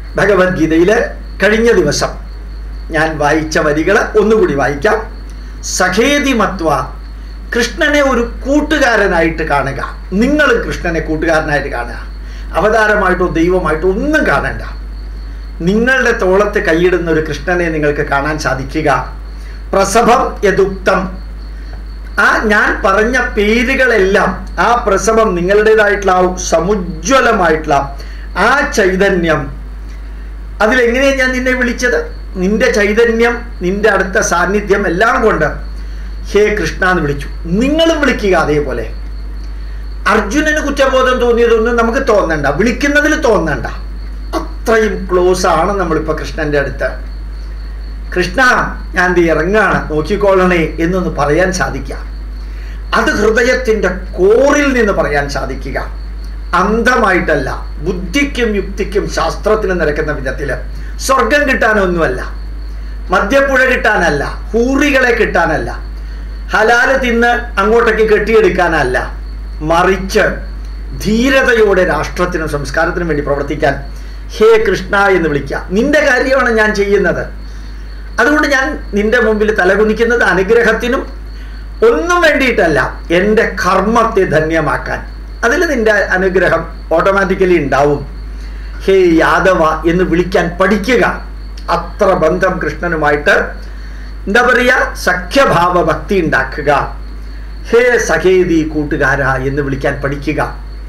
ഭഗവത്ഗീതയിലെ കഴിഞ്ഞ ദിവസം ഞാൻ വായിച്ച വരികൾ ഒന്നുകൂടി വായിക്കാം സഖേതി മത്വ കൃഷ്ണനെ ഒരു കൂട്ടുകാരനായിട്ട് കാണുക നിങ്ങളും കൃഷ്ണനെ കൂട്ടുകാരനായിട്ട് കാണുക അവതാരമായിട്ടോ ദൈവമായിട്ടോ ഒന്നും കാണണ്ട നിങ്ങളുടെ തോളത്ത് കൈയിടുന്ന ഒരു കൃഷ്ണനെ നിങ്ങൾക്ക് കാണാൻ സാധിക്കുക പ്രസഭം യദുക്തം ആ ഞാൻ പറഞ്ഞ പേരുകളെല്ലാം ആ പ്രസവം നിങ്ങളുടേതായിട്ടുള്ള ആ സമുജ്വലമായിട്ടുള്ള ആ ചൈതന്യം അതിലെങ്ങനെയാണ് ഞാൻ നിന്നെ വിളിച്ചത് നിന്റെ ചൈതന്യം നിന്റെ അടുത്ത സാന്നിധ്യം എല്ലാം കൊണ്ട് ഹേ കൃഷ്ണ എന്ന് വിളിച്ചു നിങ്ങളും വിളിക്കുക അതേപോലെ അർജുനന് കുറ്റബോധം തോന്നിയതൊന്നും നമുക്ക് തോന്നണ്ട വിളിക്കുന്നതിൽ തോന്നണ്ട അത്രയും ക്ലോസ് ആണ് നമ്മളിപ്പോൾ കൃഷ്ണന്റെ അടുത്ത് കൃഷ്ണ ഞാൻ ദേ ഇറങ്ങാണ് നോക്കിക്കോളണേ എന്നൊന്ന് പറയാൻ സാധിക്കാം അത് ഹൃദയത്തിന്റെ കോറിൽ നിന്ന് പറയാൻ സാധിക്കുക അന്ധമായിട്ടല്ല ബുദ്ധിക്കും യുക്തിക്കും ശാസ്ത്രത്തിനും നിരക്കുന്ന വിധത്തിൽ സ്വർഗം കിട്ടാനൊന്നുമല്ല മദ്യപ്പുഴ കിട്ടാനല്ല ഹൂറികളെ കിട്ടാനല്ല ഹലാല് തിന്ന് അങ്ങോട്ടേക്ക് കെട്ടിയെടുക്കാനല്ല മറിച്ച് ധീരതയോടെ രാഷ്ട്രത്തിനും സംസ്കാരത്തിനും വേണ്ടി പ്രവർത്തിക്കാൻ ഹേ കൃഷ്ണ എന്ന് വിളിക്കുക നിന്റെ കാര്യമാണ് ഞാൻ ചെയ്യുന്നത് അതുകൊണ്ട് ഞാൻ നിന്റെ മുമ്പിൽ തലകുനിക്കുന്നത് അനുഗ്രഹത്തിനും ഒന്നും വേണ്ടിയിട്ടല്ല എൻ്റെ കർമ്മത്തെ ധന്യമാക്കാൻ അതിൽ നിന്റെ അനുഗ്രഹം ഓട്ടോമാറ്റിക്കലി ഉണ്ടാവും ഹേ യാദവ എന്ന് വിളിക്കാൻ പഠിക്കുക അത്ര ബന്ധം കൃഷ്ണനുമായിട്ട് എന്താ പറയുക സഖ്യഭാവ ഭക്തി ഉണ്ടാക്കുക ഹേ സഖേതി കൂട്ടുകാര എന്ന് വിളിക്കാൻ പഠിക്കുക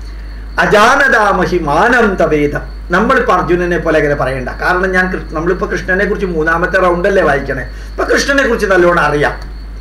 അജാനതാമഹിമാനം തവേദം നമ്മളിപ്പോൾ അർജുനനെ പോലെ അങ്ങനെ പറയണ്ട കാരണം ഞാൻ കൃ- നമ്മളിപ്പോൾ കൃഷ്ണനെ കുറിച്ച് മൂന്നാമത്തെ റൗണ്ടല്ലേ വായിക്കണേ ഇപ്പൊ കൃഷ്ണനെ കുറിച്ച് നല്ലോണം അറിയാം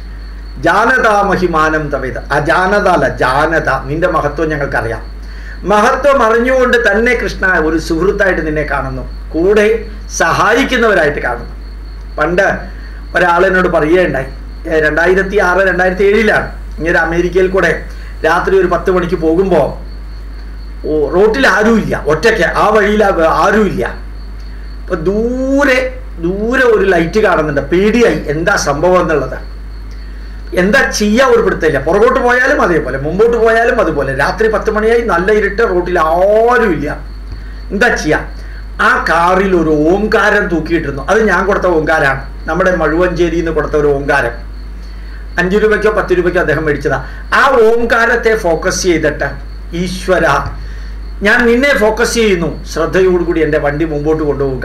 ജാനതാമഹിമാനം തവേദ അജാനത അല്ല ജാനത നിന്റെ മഹത്വം ഞങ്ങൾക്കറിയാം മഹത്വം അറിഞ്ഞുകൊണ്ട് തന്നെ കൃഷ്ണ ഒരു സുഹൃത്തായിട്ട് നിന്നെ കാണുന്നു കൂടെ സഹായിക്കുന്നവരായിട്ട് കാണുന്നു പണ്ട് ഒരാളെന്നോട് പറയുകയുണ്ടായി ഏ, രണ്ടായിരത്തി ആറ് രണ്ടായിരത്തി ഏഴിലാണ് ഇങ്ങനെ അമേരിക്കയിൽ കൂടെ രാത്രി ഒരു പത്ത് മണിക്ക് പോകുമ്പോൾ ഓ റോട്ടിൽ ആരുമില്ല ഒറ്റയ്ക്ക് ആ വഴിയിൽ ആ- ആരുമില്ല അപ്പൊ ദൂരെ ദൂരെ ഒരു ലൈറ്റ് കാണുന്നുണ്ട് പേടിയായി എന്താ സംഭവം എന്നുള്ളത് എന്താ ചെയ്യാ ഒരു പിടുത്തില്ല പുറകോട്ട് പോയാലും അതേപോലെ മുമ്പോട്ട് പോയാലും അതുപോലെ രാത്രി പത്ത് മണിയായി നല്ല ഇരുട്ട് റോട്ടിൽ ആരുമില്ല എന്താ ചെയ്യാ ആ കാറിൽ ഒരു ഓംകാരം തൂക്കിയിട്ടിരുന്നു അത് ഞാൻ കൊടുത്ത ഓംകാരാണ് നമ്മുടെ മഴുവഞ്ചേരിയിൽ നിന്ന് കൊടുത്ത ഒരു ഓംകാരം അഞ്ചു രൂപയ്ക്കോ പത്ത് രൂപയ്ക്കോ അദ്ദേഹം മേടിച്ചതാ ആ ഓംകാരത്തെ ഫോക്കസ് ചെയ്തിട്ട് ഈശ്വര ഞാൻ നിന്നെ ഫോക്കസ് ചെയ്യുന്നു ശ്രദ്ധയോടുകൂടി എൻ്റെ വണ്ടി മുമ്പോട്ട് കൊണ്ടുപോവുക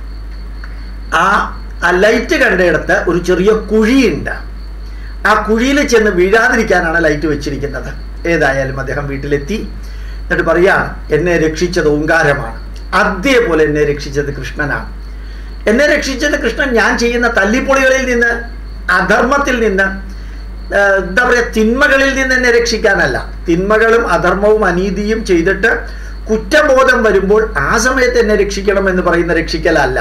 ആ ആ ലൈറ്റ് കണ്ടയിടത്ത് ഒരു ചെറിയ കുഴിയുണ്ട് ആ കുഴിയിൽ ചെന്ന് വീഴാതിരിക്കാനാണ് ലൈറ്റ് വെച്ചിരിക്കുന്നത് ഏതായാലും അദ്ദേഹം വീട്ടിലെത്തി എന്നിട്ട് പറയാണ് എന്നെ രക്ഷിച്ചത് ഓങ്കാരമാണ് അതേപോലെ എന്നെ രക്ഷിച്ചത് കൃഷ്ണനാണ് എന്നെ രക്ഷിച്ചത് കൃഷ്ണൻ ഞാൻ ചെയ്യുന്ന തല്ലിപ്പൊളികളിൽ നിന്ന് അധർമ്മത്തിൽ നിന്ന് ആ, എന്താ പറയുക തിന്മകളിൽ നിന്ന് എന്നെ രക്ഷിക്കാനല്ല തിന്മകളും അധർമ്മവും അനീതിയും ചെയ്തിട്ട് കുറ്റബോധം വരുമ്പോൾ ആ സമയത്ത് എന്നെ രക്ഷിക്കണം എന്ന് പറയുന്ന രക്ഷിക്കലല്ല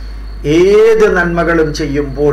ഏത് നന്മകളും ചെയ്യുമ്പോൾ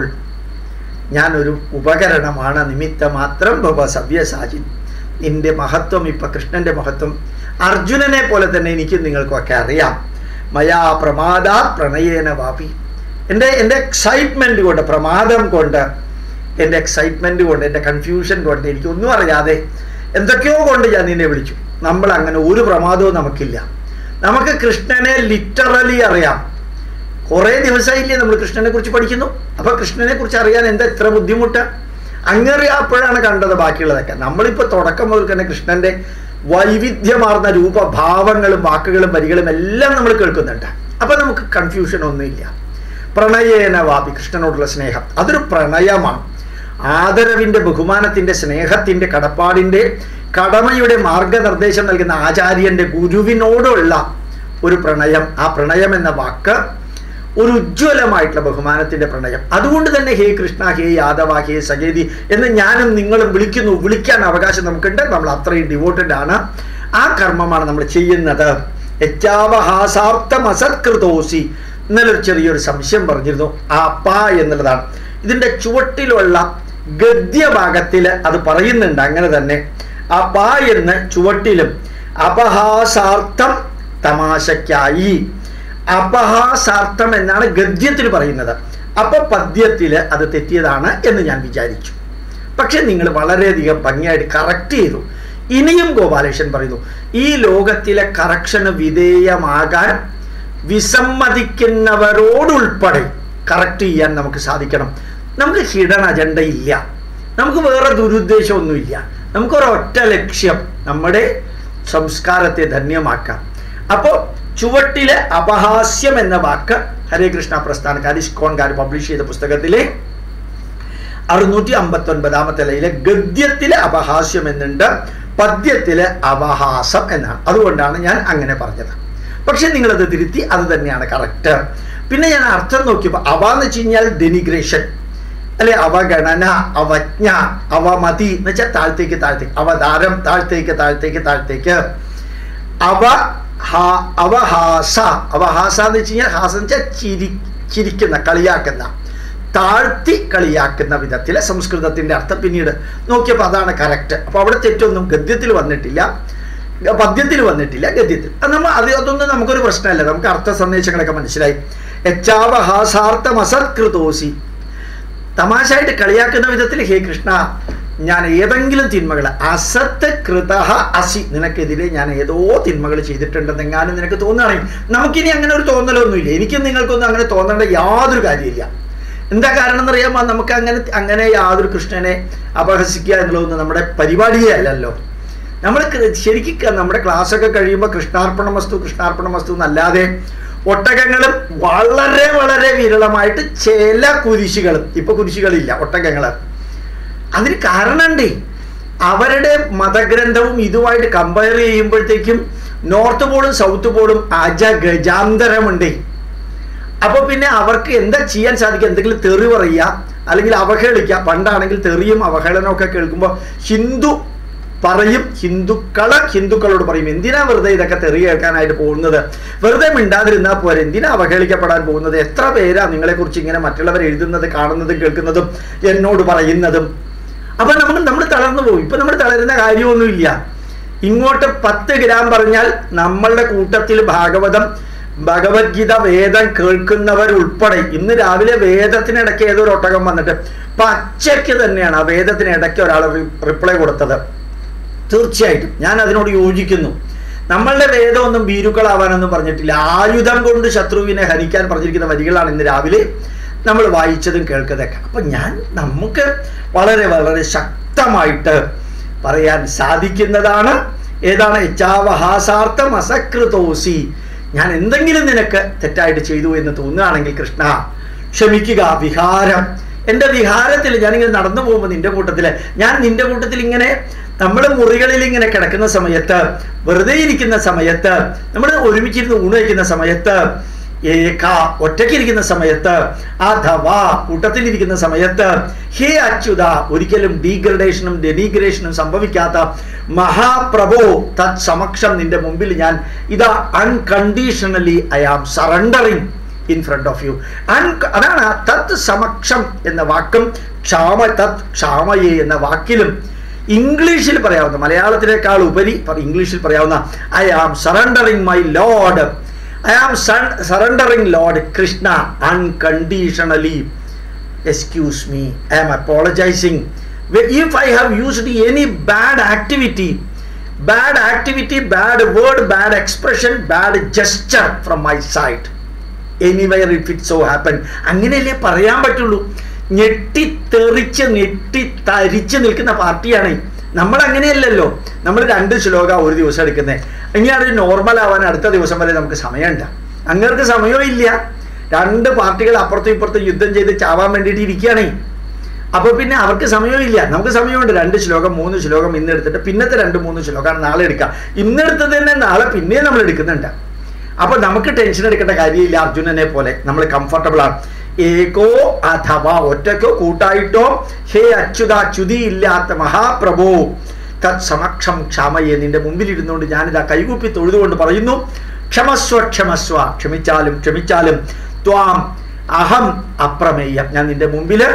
ഞാൻ ഒരു ഉപകരണമാണ് നിമിത്ത മാത്രം ഭവ സവ്യസാചി നിന്റെ മഹത്വം ഇപ്പൊ കൃഷ്ണന്റെ മഹത്വം അർജുനനെ പോലെ തന്നെ എനിക്ക് നിങ്ങൾക്കൊക്കെ അറിയാം മയാ പ്രമാദാ പ്രണയേന വാപി എൻ്റെ എൻ്റെ എക്സൈറ്റ്മെന്റ് കൊണ്ട് പ്രമാദം കൊണ്ട് എൻ്റെ എക്സൈറ്റ്മെന്റ് കൊണ്ട് എൻ്റെ കൺഫ്യൂഷൻ കൊണ്ട് എനിക്കൊന്നും അറിയാതെ എന്തൊക്കെയോ കൊണ്ട് ഞാൻ നിന്നെ വിളിച്ചു നമ്മൾ അങ്ങനെ ഒരു പ്രമാദവും നമുക്കില്ല നമുക്ക് കൃഷ്ണനെ ലിറ്ററലി അറിയാം കുറേ ദിവസമായില്ലേ നമ്മൾ കൃഷ്ണനെ കുറിച്ച് പഠിക്കുന്നു അപ്പൊ കൃഷ്ണനെ കുറിച്ച് അറിയാൻ എന്താ ഇത്ര ബുദ്ധിമുട്ട് അങ്ങനെ അപ്പോഴാണ് കണ്ടത് ബാക്കിയുള്ളതൊക്കെ നമ്മളിപ്പോൾ തുടക്കം മുതൽ തന്നെ കൃഷ്ണന്റെ വൈവിധ്യമാർന്ന രൂപഭാവങ്ങളും വാക്കുകളും വരികളും എല്ലാം നമ്മൾ കേൾക്കുന്നുണ്ട് അപ്പൊ നമുക്ക് കൺഫ്യൂഷൻ ഒന്നുമില്ല പ്രണയേന വാപി കൃഷ്ണനോടുള്ള സ്നേഹം അതൊരു പ്രണയമാണ് ആദരവിന്റെ ബഹുമാനത്തിന്റെ സ്നേഹത്തിന്റെ കടപ്പാടിന്റെ കടമയുടെ മാർഗനിർദ്ദേശം നൽകുന്ന ആചാര്യന്റെ ഗുരുവിനോടുള്ള ഒരു പ്രണയം ആ പ്രണയം എന്ന വാക്ക് ഒരു ഉജ്ജ്വലമായിട്ടുള്ള ബഹുമാനത്തിന്റെ പ്രണയം അതുകൊണ്ട് തന്നെ ഹേ കൃഷ്ണ ഹേ യാദവ ഹേ സജേതി എന്ന് ഞാനും നിങ്ങളും വിളിക്കുന്നു വിളിക്കാൻ അവകാശം നമുക്കുണ്ട് നമ്മൾ അത്രയും ഡിവോട്ടഡ് ആണ് ആ കർമ്മമാണ് നമ്മൾ ചെയ്യുന്നത് യജ്ഞാവഹാസാർത്ഥം അസത്കൃതോസി ഇന്നലെ ഒരു ചെറിയൊരു സംശയം പറഞ്ഞിരുന്നു ആ പ എന്നുള്ളതാണ് ഇതിന്റെ ചുവട്ടിലുള്ള ഗദ്യഭാഗത്തിൽ അത് പറയുന്നുണ്ട് അങ്ങനെ തന്നെ ആ പ എന്ന് ചുവട്ടിലും അപഹാസാർത്ഥം തമാശയ്ക്കായി അപഹാസാർത്ഥം എന്നാണ് ഗദ്യത്തിൽ പറയുന്നത് അപ്പൊ പദ്യത്തില് അത് തെറ്റിയതാണ് എന്ന് ഞാൻ വിചാരിച്ചു പക്ഷെ നിങ്ങൾ വളരെയധികം ഭംഗിയായിട്ട് കറക്റ്റ് ചെയ്തു ഇനിയും ഗോപാലകൃഷ്ണൻ പറയുന്നു ഈ ലോകത്തിലെ കറക്ഷന് വിധേയമാകാൻ വിസമ്മതിക്കുന്നവരോടുൾപ്പെടെ കറക്റ്റ് ചെയ്യാൻ നമുക്ക് സാധിക്കണം നമുക്ക് ഹിഡൻ അജണ്ട ഇല്ല നമുക്ക് വേറെ ദുരുദ്ദേശമൊന്നുമില്ല നമുക്കൊരൊറ്റ ലക്ഷ്യം നമ്മുടെ സംസ്കാരത്തെ ധന്യമാക്കാം അപ്പോൾ ചുവട്ടിലെ അപഹാസ്യം എന്ന വാക്ക് ഹരേ കൃഷ്ണ പ്രസ്ഥാനക്കാർ ഇസ്കോൺകാർ പബ്ലിഷ് ചെയ്ത പുസ്തകത്തിലെ അറുന്നൂറ്റി അമ്പത്തി ഒൻപതാമത്തെ ലൈലെ ഗദ്യത്തിലെ അപഹാസ്യം എന്നുണ്ട് പദ്യത്തിലെ അപഹാസം എന്നാണ് അതുകൊണ്ടാണ് ഞാൻ അങ്ങനെ പറഞ്ഞത് പക്ഷെ നിങ്ങളത് തിരുത്തി അത് തന്നെയാണ് കറക്റ്റ് പിന്നെ ഞാൻ അർത്ഥം നോക്കിയപ്പോൾ അവ എന്ന് വെച്ച് കഴിഞ്ഞാൽ ഡെനിഗ്രേഷൻ അല്ലെ അവഗണന അവജ്ഞ അവമതി എന്ന് വെച്ചാൽ താഴത്തേക്ക് താഴത്തേക്ക് അവതാരം താഴത്തേക്ക് താഴത്തേക്ക് താഴത്തേക്ക് അവ ഹാ- അവഹാസ അവഹാസ എന്ന് വെച്ച് കഴിഞ്ഞാൽ ഹാസ എന്ന് വെച്ചാൽ ചിരി ചിരിക്കുന്ന കളിയാക്കുന്ന താഴ്ത്തി കളിയാക്കുന്ന വിധത്തിലെ സംസ്കൃതത്തിന്റെ അർത്ഥം പിന്നീട് നോക്കിയപ്പോൾ അതാണ് കറക്റ്റ് അപ്പൊ അവിടെ തെറ്റൊന്നും ഗദ്യത്തിൽ വന്നിട്ടില്ല പദ്യത്തിൽ വന്നിട്ടില്ല ഗദ്യത്തിൽ അത് നമ്മൾ അത് അതൊന്നും നമുക്കൊരു പ്രശ്നമല്ല നമുക്ക് അർത്ഥ സന്ദേശങ്ങളൊക്കെ മനസ്സിലായി എച്ചാവഹാസാർത്ഥം അസത്കൃതോസി തമാശയായിട്ട് കളിയാക്കുന്ന വിധത്തിൽ ഹേ കൃഷ്ണ ഞാൻ ഏതെങ്കിലും തിന്മകൾ അസത്ത് കൃത അസി നിനക്കെതിരെ ഞാൻ ഏതോ തിന്മകൾ ചെയ്തിട്ടുണ്ടെന്നെങ്ങാനും നിനക്ക് തോന്നുകയാണെങ്കിൽ നമുക്കിനി അങ്ങനെ ഒരു തോന്നലൊന്നുമില്ല എനിക്കും നിങ്ങൾക്കൊന്നും അങ്ങനെ തോന്നേണ്ട യാതൊരു കാര്യമില്ല എന്താ കാരണം എന്നറിയാമോ നമുക്ക് അങ്ങനെ അങ്ങനെ യാതൊരു കൃഷ്ണനെ അപഹസിക്കുക എന്നുള്ളതൊന്നും നമ്മുടെ പരിപാടിയേ അല്ലല്ലോ നമ്മൾ ശരിക്കും ക- നമ്മുടെ ക്ലാസ്സൊക്കെ കഴിയുമ്പോൾ കൃഷ്ണാർപ്പണ വസ്തു കൃഷ്ണാർപ്പണ വസ്തു എന്നല്ലാതെ ഒട്ടകങ്ങളും വളരെ വളരെ വിരളമായിട്ട് ചില കുരിശുകളും ഇപ്പൊ കുരിശുകളില്ല ഒട്ടകങ്ങള് അതിന് കാരണമുണ്ടേ അവരുടെ മതഗ്രന്ഥവും ഇതുമായിട്ട് കമ്പയർ ചെയ്യുമ്പോഴത്തേക്കും നോർത്ത് പോളും സൗത്ത് പോളും അജ ഗജാന്തരമുണ്ടേ അപ്പൊ പിന്നെ അവർക്ക് എന്താ ചെയ്യാൻ സാധിക്കുക എന്തെങ്കിലും തെറി പറയുക അല്ലെങ്കിൽ അവഹേളിക്കുക പണ്ടാണെങ്കിൽ തെറിയും അവഹേളനവും ഒക്കെ കേൾക്കുമ്പോൾ ഹിന്ദു പറയും ഹിന്ദുക്കള് ഹിന്ദുക്കളോട് പറയും എന്തിനാ വെറുതെ ഇതൊക്കെ തെറി കേൾക്കാനായിട്ട് പോകുന്നത് വെറുതെ മിണ്ടാതിരുന്നാൽ പോരെ എന്തിനാ അവഹേളിക്കപ്പെടാൻ പോകുന്നത് എത്ര പേരാ നിങ്ങളെക്കുറിച്ച് ഇങ്ങനെ മറ്റുള്ളവർ എഴുതുന്നത് കാണുന്നതും കേൾക്കുന്നതും എന്നോട് പറയുന്നതും അപ്പൊ നമ്മൾ നമ്മൾ തളർന്നു പോകും ഇപ്പൊ നമ്മൾ തളരുന്ന കാര്യമൊന്നുമില്ല ഇങ്ങോട്ട് പത്ത് ഗ്രാം പറഞ്ഞാൽ നമ്മളുടെ കൂട്ടത്തിൽ ഭാഗവതം ഭഗവത്ഗീത വേദം കേൾക്കുന്നവരുൾപ്പെടെ ഇന്ന് രാവിലെ വേദത്തിനിടയ്ക്ക് ഏതൊരു ഒട്ടകം വന്നിട്ട് പച്ചയ്ക്ക് തന്നെയാണ് ആ വേദത്തിനിടയ്ക്ക് ഒരാൾ റിപ്ലൈ കൊടുത്തത് തീർച്ചയായിട്ടും ഞാൻ അതിനോട് യോജിക്കുന്നു നമ്മളുടെ വേദമൊന്നും ഭീരുക്കളാവാനൊന്നും പറഞ്ഞിട്ടില്ല ആയുധം കൊണ്ട് ശത്രുവിനെ ഹരിക്കാൻ പറഞ്ഞിരിക്കുന്ന വരികളാണ് ഇന്ന് രാവിലെ നമ്മൾ വായിച്ചതും കേൾക്കുന്നതൊക്കെ അപ്പൊ ഞാൻ നമുക്ക് വളരെ വളരെ ശക്തമായിട്ട് പറയാൻ സാധിക്കുന്നതാണ് ഏതാണ് യച്ചാവഹാസാർത്ഥം അസകൃതോസി ഞാൻ എന്തെങ്കിലും നിനക്ക് തെറ്റായിട്ട് ചെയ്തു എന്ന് തോന്നുകയാണെങ്കിൽ കൃഷ്ണ ക്ഷമിക്കുക വിഹാരം എൻ്റെ വിഹാരത്തിൽ ഞാനിങ്ങനെ നടന്നു പോകുമ്പോൾ നിന്റെ കൂട്ടത്തിൽ ഞാൻ നിന്റെ കൂട്ടത്തിൽ ഇങ്ങനെ നമ്മൾ മുറികളിൽ ഇങ്ങനെ കിടക്കുന്ന സമയത്ത് വെറുതെ ഇരിക്കുന്ന സമയത്ത് നമ്മൾ ഒരുമിച്ചിരുന്ന് ഊണ് കഴിക്കുന്ന സമയത്ത് ഏക ഒറ്റയ്ക്കിരിക്കുന്ന സമയത്ത് അഥവാ കൂട്ടത്തിലിരിക്കുന്ന സമയത്ത് ഹേ അച്യുത ഒരിക്കലും ഡീഗ്രഡേഷനും ഡെനീഗ്രേഷനും സംഭവിക്കാത്ത മഹാപ്രഭോ തത് സമക്ഷം നിന്റെ മുമ്പിൽ ഞാൻ ഇതാ unconditionally I am surrendering in front of you അൺ അതാണ് ആ തത് സമക്ഷം എന്ന വാക്കും ക്ഷാമ തത് ക്ഷാമയെ എന്ന വാക്കിലും ഇംഗ്ലീഷിൽ പറയാവുന്ന മലയാളത്തിനേക്കാൾ ഉപരി പ- ഇംഗ്ലീഷിൽ പറയാവുന്ന I am surrendering my lord I am surrendering lord Krishna unconditionally excuse me i am apologizing Wh- if i have used any bad activity bad activity bad word bad expression bad gesture from my side anywhere if it so happen അങ്ങനെയല്ലേ പറയാൻ പറ്റുള്ളൂ ഞെട്ടിത്തെറിച്ച് ഞെട്ടി തരിച്ച് നിൽക്കുന്ന പാർട്ടിയാണ് നമ്മൾ അങ്ങനെയല്ലല്ലോ നമ്മൾ രണ്ട് ശ്ലോക ഒരു ദിവസം എടുക്കുന്നത് ഇനി അത് നോർമൽ ആവാൻ അടുത്ത ദിവസം വരെ നമുക്ക് സമയമുണ്ട് അങ്ങർക്ക് സമയവും ഇല്ല രണ്ട് പാർട്ടികൾ അപ്പുറത്തും ഇപ്പുറത്തും യുദ്ധം ചെയ്ത് ചാവാൻ വേണ്ടിയിട്ട് ഇരിക്കുകയാണേ അപ്പൊ പിന്നെ അവർക്ക് സമയമില്ല നമുക്ക് സമയമുണ്ട് രണ്ട് ശ്ലോകം മൂന്ന് ശ്ലോകം ഇന്ന് എടുത്തിട്ട് പിന്നത്തെ രണ്ട് മൂന്ന് ശ്ലോകമാണ് നാളെ എടുക്കാം ഇന്നെടുത്തത് തന്നെ നാളെ പിന്നെയും നമ്മൾ എടുക്കുന്നുണ്ട് അപ്പൊ നമുക്ക് ടെൻഷൻ എടുക്കേണ്ട കാര്യമില്ല അർജുനനെ പോലെ നമ്മൾ കംഫർട്ടബിൾ ആണ് ഏകോ അഥവാ ഒറ്റക്കോ കൂട്ടായിട്ടോ ഹേ അച്യുത ച്യുതി ഇല്ലാത്ത മഹാപ്രഭോ തത് സമക്ഷം ക്ഷമയെ നിന്റെ മുമ്പിൽ ഇരുന്നുകൊണ്ട് ഞാനിതാ കൈകൂപ്പി തൊഴുതുകൊണ്ട് പറയുന്നു ക്ഷമസ്വ ക്ഷമസ്വ ക്ഷമിച്ചാലും ക്ഷമിച്ചാലും ത്വാം അഹം അപ്രമേയം ഞാൻ നിന്റെ മുമ്പില്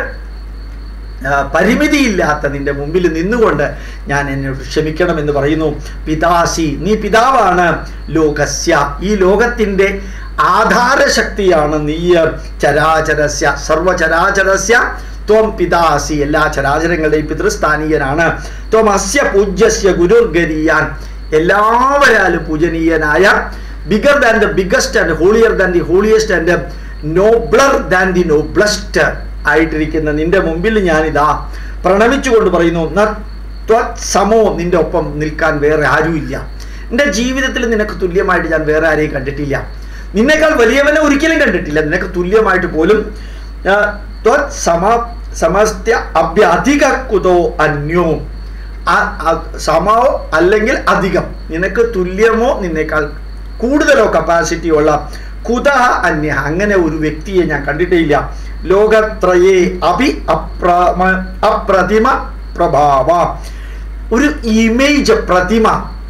ആ, പരിമിതിയില്ലാത്ത നിന്റെ മുമ്പിൽ നിന്നുകൊണ്ട് ഞാൻ എന്നോട് ക്ഷമിക്കണമെന്ന് പറയുന്നു പിതാസി നീ പിതാവാണ് ലോകസ്യ ഈ ലോകത്തിൻ്റെ ആധാരശക്തിയാണ് നീ ചരാചരസ്യ സർവചരാചരസ്യ ത്വം പിതാസി എല്ലാ ചരാചരങ്ങളുടെയും പിതൃസ്ഥാനീയനാണ് ത്വം അസ്യ പൂജ്യസ്യ ഗുരുർഗരീയാൻ എല്ലാവരാലും പൂജനീയനായ bigger than the biggest and holier than the holiest and nobler than the noblest ആയിട്ടിരിക്കുന്ന നിന്റെ മുമ്പിൽ ഞാനിതാ പ്രണമിച്ചുകൊണ്ട് പറയുന്നു ന ത്വത് സമോ നിന്റെ ഒപ്പം നിൽക്കാൻ വേറെ ആരുമില്ല എൻ്റെ ജീവിതത്തിൽ നിനക്ക് തുല്യമായിട്ട് ഞാൻ വേറെ ആരെയും കണ്ടിട്ടില്ല നിന്നേക്കാൾ വലിയവനെ ഒരിക്കലും കണ്ടിട്ടില്ല നിനക്ക് തുല്യമായിട്ട് പോലും ആ, ത്വത് സമ സമസ്ത്യ അഭ്യധിക കുതോ അന്യോ ആ- ആ- സമോ അല്ലെങ്കിൽ അധികം നിനക്ക് തുല്യമോ നിന്നേക്കാൾ കൂടുതലോ കപ്പാസിറ്റി ഉള്ള കുതഹ അന്യ അങ്ങനെ ഒരു വ്യക്തിയെ ഞാൻ കണ്ടിട്ടില്ല ലോകത്രയേ അഭി അപ്രമ അപ്രതിമ പ്രഭാവ ഒരു ഇമേജ് പ്രതിമ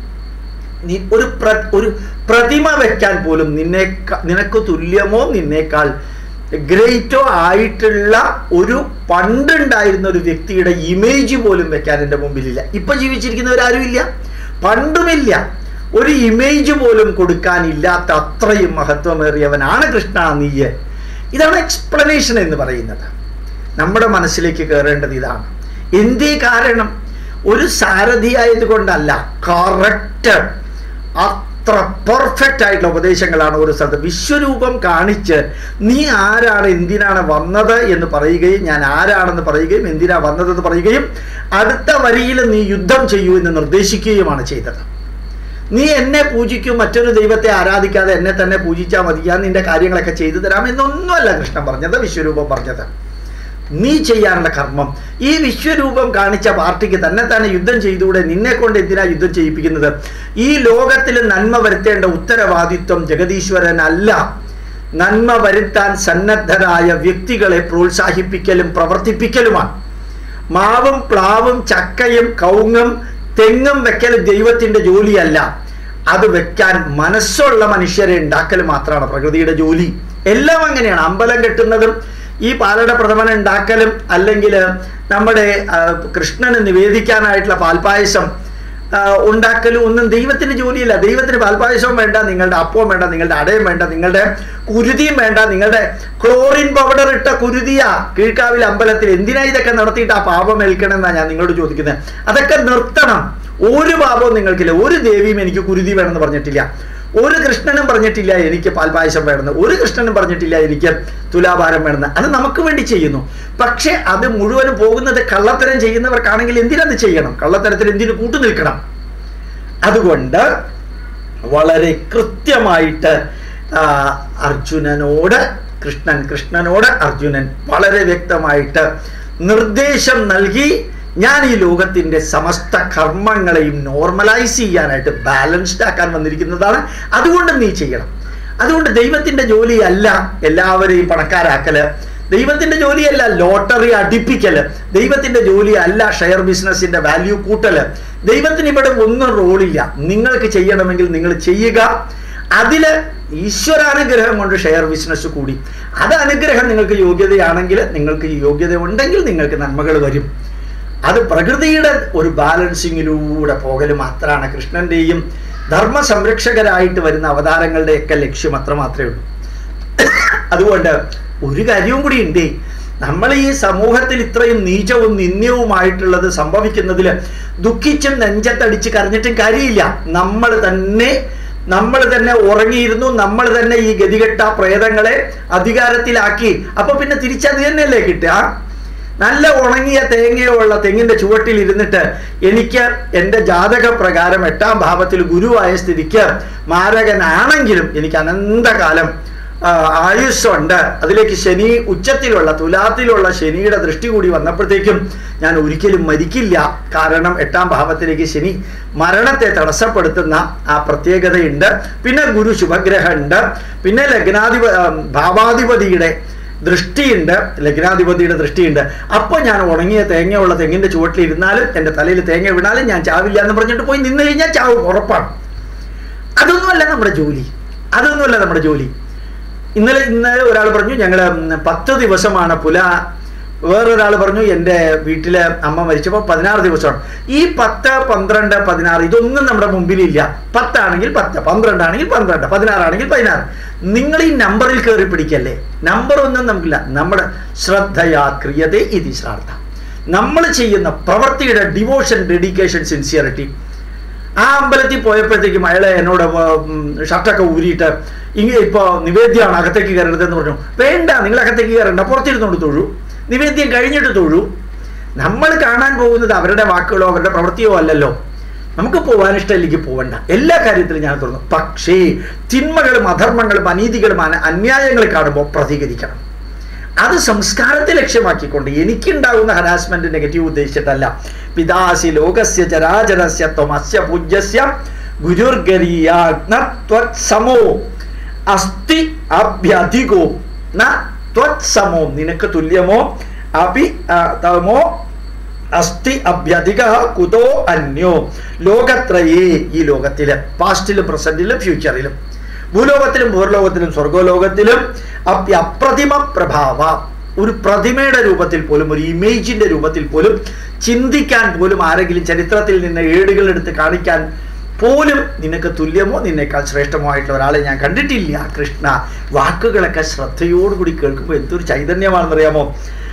നീ ഒരു പ്ര ഒരു പ്രതിമ വെക്കാൻ പോലും നിന്നെ നിനക്ക് തുല്യമോ നിന്നേക്കാൾ ഗ്രേറ്റോ ആയിട്ടുള്ള ഒരു പണ്ടുണ്ടായിരുന്ന ഒരു വ്യക്തിയുടെ ഇമേജ് പോലും വെക്കാൻ എൻ്റെ മുമ്പിലില്ല ഇപ്പൊ ജീവിച്ചിരിക്കുന്നവരാരും ഇല്ല പണ്ടുമില്ല ഒരു ഇമേജ് പോലും കൊടുക്കാനില്ലാത്ത അത്രയും മഹത്വമേറിയവനാണ് കൃഷ്ണ നീയ് ഇതാണ് എക്സ്പ്ലനേഷൻ എന്ന് പറയുന്നത് നമ്മുടെ മനസ്സിലേക്ക് കയറേണ്ടത് ഇതാണ് എന്തേ കാരണം ഒരു സാരഥി ആയതുകൊണ്ടല്ല കറക്റ്റ് അത്ര പെർഫെക്റ്റ് ആയിട്ടുള്ള ഉപദേശങ്ങളാണ് ഒരു സ്ഥലത്ത് വിശ്വരൂപം കാണിച്ച് നീ ആരാണ് എന്തിനാണ് വന്നത് എന്ന് പറയുകയും ഞാൻ ആരാണെന്ന് പറയുകയും എന്തിനാ വന്നതെന്ന് പറയുകയും അടുത്ത വരിയിൽ നീ യുദ്ധം ചെയ്യൂ എന്ന് നിർദ്ദേശിക്കുകയുമാണ് ചെയ്തത് നീ എന്നെ പൂജിക്കും മറ്റൊരു ദൈവത്തെ ആരാധിക്കാതെ എന്നെ തന്നെ പൂജിച്ചാൽ മതി ഞാൻ നിന്റെ കാര്യങ്ങളൊക്കെ ചെയ്തു തരാം എന്നൊന്നുമല്ല കൃഷ്ണൻ പറഞ്ഞത് വിശ്വരൂപം പറഞ്ഞത് നീ ചെയ്യാനുള്ള കർമ്മം ഈ വിശ്വരൂപം കാണിച്ച പാർട്ടിക്ക് തന്നെ തന്നെ യുദ്ധം ചെയ്തുകൂടെ നിന്നെ കൊണ്ട് എന്തിനാ യുദ്ധം ചെയ്യിപ്പിക്കുന്നത് ഈ ലോകത്തിൽ നന്മ വരുത്തേണ്ട ഉത്തരവാദിത്വം ജഗദീശ്വരനല്ല നന്മ വരുത്താൻ സന്നദ്ധരായ വ്യക്തികളെ പ്രോത്സാഹിപ്പിക്കലും പ്രവർത്തിപ്പിക്കലുമാണ് മാവും പ്ലാവും ചക്കയും കൗങ്ങും തെങ്ങും വെക്കൽ ദൈവത്തിന്റെ ജോലിയല്ല അത് വെക്കാൻ മനസ്സുള്ള മനുഷ്യരെ ഉണ്ടാക്കൽ മാത്രമാണ് പ്രകൃതിയുടെ ജോലി എല്ലാം അങ്ങനെയാണ് അമ്പലം കെട്ടുന്നതും ഈ പാലട പ്രഥമൻ ഉണ്ടാക്കലും അല്ലെങ്കിൽ നമ്മുടെ ആ, കൃഷ്ണന് നിവേദിക്കാനായിട്ടുള്ള പാൽപ്പായസം ആ, ഉണ്ടാക്കലും ഒന്നും ദൈവത്തിന്റെ ജോലിയല്ല ദൈവത്തിന് പാൽപ്പായസവും വേണ്ട നിങ്ങളുടെ അപ്പവും വേണ്ട നിങ്ങളുടെ അടയും വേണ്ട നിങ്ങളുടെ കുരുതിയും വേണ്ട നിങ്ങളുടെ ക്ലോറിൻ പൗഡർ ഇട്ട കുരുതിയ കീഴ്ക്കാവിൽ അമ്പലത്തിൽ എന്തിനാ ഇതൊക്കെ നടത്തിയിട്ട് ആ പാപം ഏൽക്കണം എന്നാ ഞാൻ നിങ്ങളോട് ചോദിക്കുന്നത് അതൊക്കെ നിർത്തണം ഒരു പാപവും നിങ്ങൾക്കില്ല ഒരു ദേവിയും എനിക്ക് കുരുതി വേണമെന്ന് പറഞ്ഞിട്ടില്ല ഒരു കൃഷ്ണനും പറഞ്ഞിട്ടില്ല എനിക്ക് പാൽപായസം വേണമെന്ന് ഒരു കൃഷ്ണനും പറഞ്ഞിട്ടില്ല എനിക്ക് തുലാഭാരം വേണമെന്ന് അത് നമുക്ക് വേണ്ടി ചെയ്യുന്നു പക്ഷെ അത് മുഴുവനും പോകുന്നത് കള്ളത്തരം ചെയ്യുന്നവർക്കാണെങ്കിൽ എന്തിനത് ചെയ്യണം കള്ളത്തരത്തിൽ എന്തിനു കൂട്ടു നിൽക്കണം അതുകൊണ്ട് വളരെ കൃത്യമായിട്ട് ആ, അർജുനനോട് കൃഷ്ണൻ കൃഷ്ണനോട് അർജുനൻ വളരെ വ്യക്തമായിട്ട് നിർദ്ദേശം നൽകി ഞാൻ ഈ ലോകത്തിന്റെ സമസ്ത കർമ്മങ്ങളെയും നോർമലൈസ് ചെയ്യാനായിട്ട് ബാലൻസ്ഡ് ആക്കാൻ വന്നിരിക്കുന്നതാണ് അതുകൊണ്ട് നീ ചെയ്യണം അതുകൊണ്ട് ദൈവത്തിന്റെ ജോലിയല്ല എല്ലാവരെയും പണക്കാരാക്കല് ദൈവത്തിന്റെ ജോലിയല്ല ലോട്ടറി അടിപ്പിക്കല് ദൈവത്തിന്റെ ജോലിയല്ല ഷെയർ ബിസിനസിന്റെ വാല്യൂ കൂട്ടല് ദൈവത്തിന് ഇവിടെ ഒന്നും റോളില്ല നിങ്ങൾക്ക് ചെയ്യണമെങ്കിൽ നിങ്ങൾ ചെയ്യുക അതില് ഈശ്വരാനുഗ്രഹം കൊണ്ട് ഷെയർ ബിസിനസ് കൂടി അത് അനുഗ്രഹം നിങ്ങൾക്ക് യോഗ്യതയാണെങ്കിൽ നിങ്ങൾക്ക് ഈ യോഗ്യത ഉണ്ടെങ്കിൽ നിങ്ങൾക്ക് നന്മകൾ വരും അത് പ്രകൃതിയുടെ ഒരു ബാലൻസിങ്ങിലൂടെ പോകൽ മാത്രമാണ് കൃഷ്ണന്റെയും ധർമ്മ സംരക്ഷകരായിട്ട് വരുന്ന അവതാരങ്ങളുടെയൊക്കെ ലക്ഷ്യം അത്ര മാത്രമേ ഉള്ളൂ അതുകൊണ്ട് ഒരു കാര്യവും കൂടി ഉണ്ട് നമ്മൾ ഈ സമൂഹത്തിൽ ഇത്രയും നീചവും നിന്ദ്യവുമായിട്ടുള്ളത് സംഭവിക്കുന്നതിൽ ദുഃഖിച്ചും നെഞ്ചത്തടിച്ച് കരഞ്ഞിട്ടും കാര്യമില്ല നമ്മൾ തന്നെ നമ്മൾ തന്നെ ഉറങ്ങിയിരുന്നു നമ്മൾ തന്നെ ഈ ഗതികെട്ട പ്രേതങ്ങളെ അധികാരത്തിലാക്കി അപ്പൊ പിന്നെ തിരിച്ചത് തന്നെയല്ലേ കിട്ടുക നല്ല ഉണങ്ങിയ തേങ്ങയോ ഉള്ള തെങ്ങിന്റെ ചുവട്ടിൽ ഇരുന്നിട്ട് എനിക്ക് എൻ്റെ ജാതക പ്രകാരം എട്ടാം ഭാവത്തിൽ ഗുരുവായ സ്ഥിതിക്ക് മാരകനാണെങ്കിലും എനിക്ക് അനന്തകാലം ആ, ആയുസ്സുണ്ട് അതിലേക്ക് ശനി ഉച്ചത്തിലുള്ള തുലാത്തിലുള്ള ശനിയുടെ ദൃഷ്ടി കൂടി വന്നപ്പോഴത്തേക്കും ഞാൻ ഒരിക്കലും മരിക്കില്ല കാരണം എട്ടാം ഭാവത്തിലേക്ക് ശനി മരണത്തെ തടസ്സപ്പെടുത്തുന്ന ആ പ്രത്യേകതയുണ്ട് പിന്നെ ഗുരു ശുഭഗ്രഹമുണ്ട് പിന്നെ ലഗ്നാധിപ ആ, ഭാവാധിപതിയുടെ ദൃഷ്ടിയുണ്ട് ലഗ്നാധിപതിയുടെ ദൃഷ്ടിയുണ്ട് അപ്പൊ ഞാൻ ഉണങ്ങിയ തേങ്ങയുള്ള തെങ്ങിന്റെ ചുവട്ടിൽ ഇരുന്നാലും എൻ്റെ തലയിൽ തേങ്ങ വീണാലും ഞാൻ ചാവില്ല എന്ന് പറഞ്ഞിട്ട് പോയി നിന്ന് കഴിഞ്ഞാൽ ചാവും ഉറപ്പാണ് അതൊന്നുമല്ല നമ്മുടെ ജോലി അതൊന്നുമല്ല നമ്മുടെ ജോലി ഇന്നലെ ഇന്നലെ ഒരാൾ പറഞ്ഞു ഞങ്ങൾ പത്ത് ദിവസമാണ് പുല വേറൊരാൾ പറഞ്ഞു എൻ്റെ വീട്ടിലെ അമ്മ മരിച്ചപ്പോൾ പതിനാറ് ദിവസമാണ് ഈ പത്ത് പന്ത്രണ്ട് പതിനാറ് ഇതൊന്നും നമ്മുടെ മുമ്പിലില്ല പത്താണെങ്കിൽ പത്ത് പന്ത്രണ്ടാണെങ്കിൽ പന്ത്രണ്ട് പതിനാറാണെങ്കിൽ പതിനാറ് നിങ്ങൾ ഈ നമ്പറിൽ കയറി പിടിക്കല്ലേ നമ്പർ ഒന്നും നമുക്കില്ല നമ്മുടെ ശ്രദ്ധയാ ക്രിയത ഇതി ശ്രാർത്ഥ നമ്മൾ ചെയ്യുന്ന പ്രവൃത്തിയുടെ ഡിവോഷൻ ഡെഡിക്കേഷൻ സിൻസിയറിറ്റി ആ അമ്പലത്തിൽ പോയപ്പോഴത്തേക്കും അയാളെ എന്നോട് ഉം, ഷർട്ടൊക്കെ ഊരിയിട്ട് ഇങ്ങനെ ഇപ്പോൾ നിവേദ്യമാണ് അകത്തേക്ക് കയറരുതെന്ന് പറഞ്ഞു വേണ്ട നിങ്ങൾ അകത്തേക്ക് കയറണ്ട പുറത്തിരുന്നോണ്ട് തൊഴു നിവേദ്യം കഴിഞ്ഞിട്ട് തൊഴു നമ്മൾ കാണാൻ പോകുന്നത് അവരുടെ വാക്കുകളോ അവരുടെ പ്രവൃത്തിയോ അല്ലല്ലോ നമുക്ക് പോകാൻ ഇഷ്ടമില്ലെങ്കിൽ പോവണ്ട എല്ലാ കാര്യത്തിലും ഞാൻ തുറന്നു പക്ഷേ തിന്മകളും അധർമ്മങ്ങളും അനീതികളും അന- അന്യായങ്ങളും കാണുമ്പോൾ പ്രതികരിക്കണം അത് സംസ്കാരത്തെ ലക്ഷ്യമാക്കിക്കൊണ്ട് എനിക്കുണ്ടാകുന്ന ഹരാസ്മെന്റ് നെഗറ്റീവ് ഉദ്ദേശിച്ചിട്ടല്ല പിതാസി ലോകസ്യ ചരാചരസ്യ ത്വമസ്യ പൂജ്യസ്യ ഗുരുർഗരീയാഗ്നത്വത്സമോ അസ്തി അഭ്യധികോ ന ത്വത്സമോ നിനക്ക് തുല്യമോ അഭി ആ, തമോ അസ്തി അഭ്യധിക കുതോ അന്യോ ലോകത്രയേ ഈ ലോകത്തില് പാസ്റ്റിലും പ്രസന്റിലും ഫ്യൂച്ചറിലും ഭൂലോകത്തിലും ഭൂർലോകത്തിലും സ്വർഗലോകത്തിലും അപ്യ അപ്രതിമ പ്രഭാവ ഒരു പ്രതിമയുടെ രൂപത്തിൽ പോലും ഒരു ഇമേജിന്റെ രൂപത്തിൽ പോലും ചിന്തിക്കാൻ പോലും ആരെങ്കിലും ചരിത്രത്തിൽ നിന്ന് ഏടുകൾ എടുത്ത് കാണിക്കാൻ പോലും നിനക്ക് തുല്യമോ നിന്നേക്കാൾ ശ്രേഷ്ഠമോ ആയിട്ടുള്ള ഒരാളെ ഞാൻ കണ്ടിട്ടില്ല കൃഷ്ണ വാക്കുകളൊക്കെ ശ്രദ്ധയോടുകൂടി കേൾക്കുമ്പോൾ എന്തൊരു ചൈതന്യമാണെന്നറിയാമോ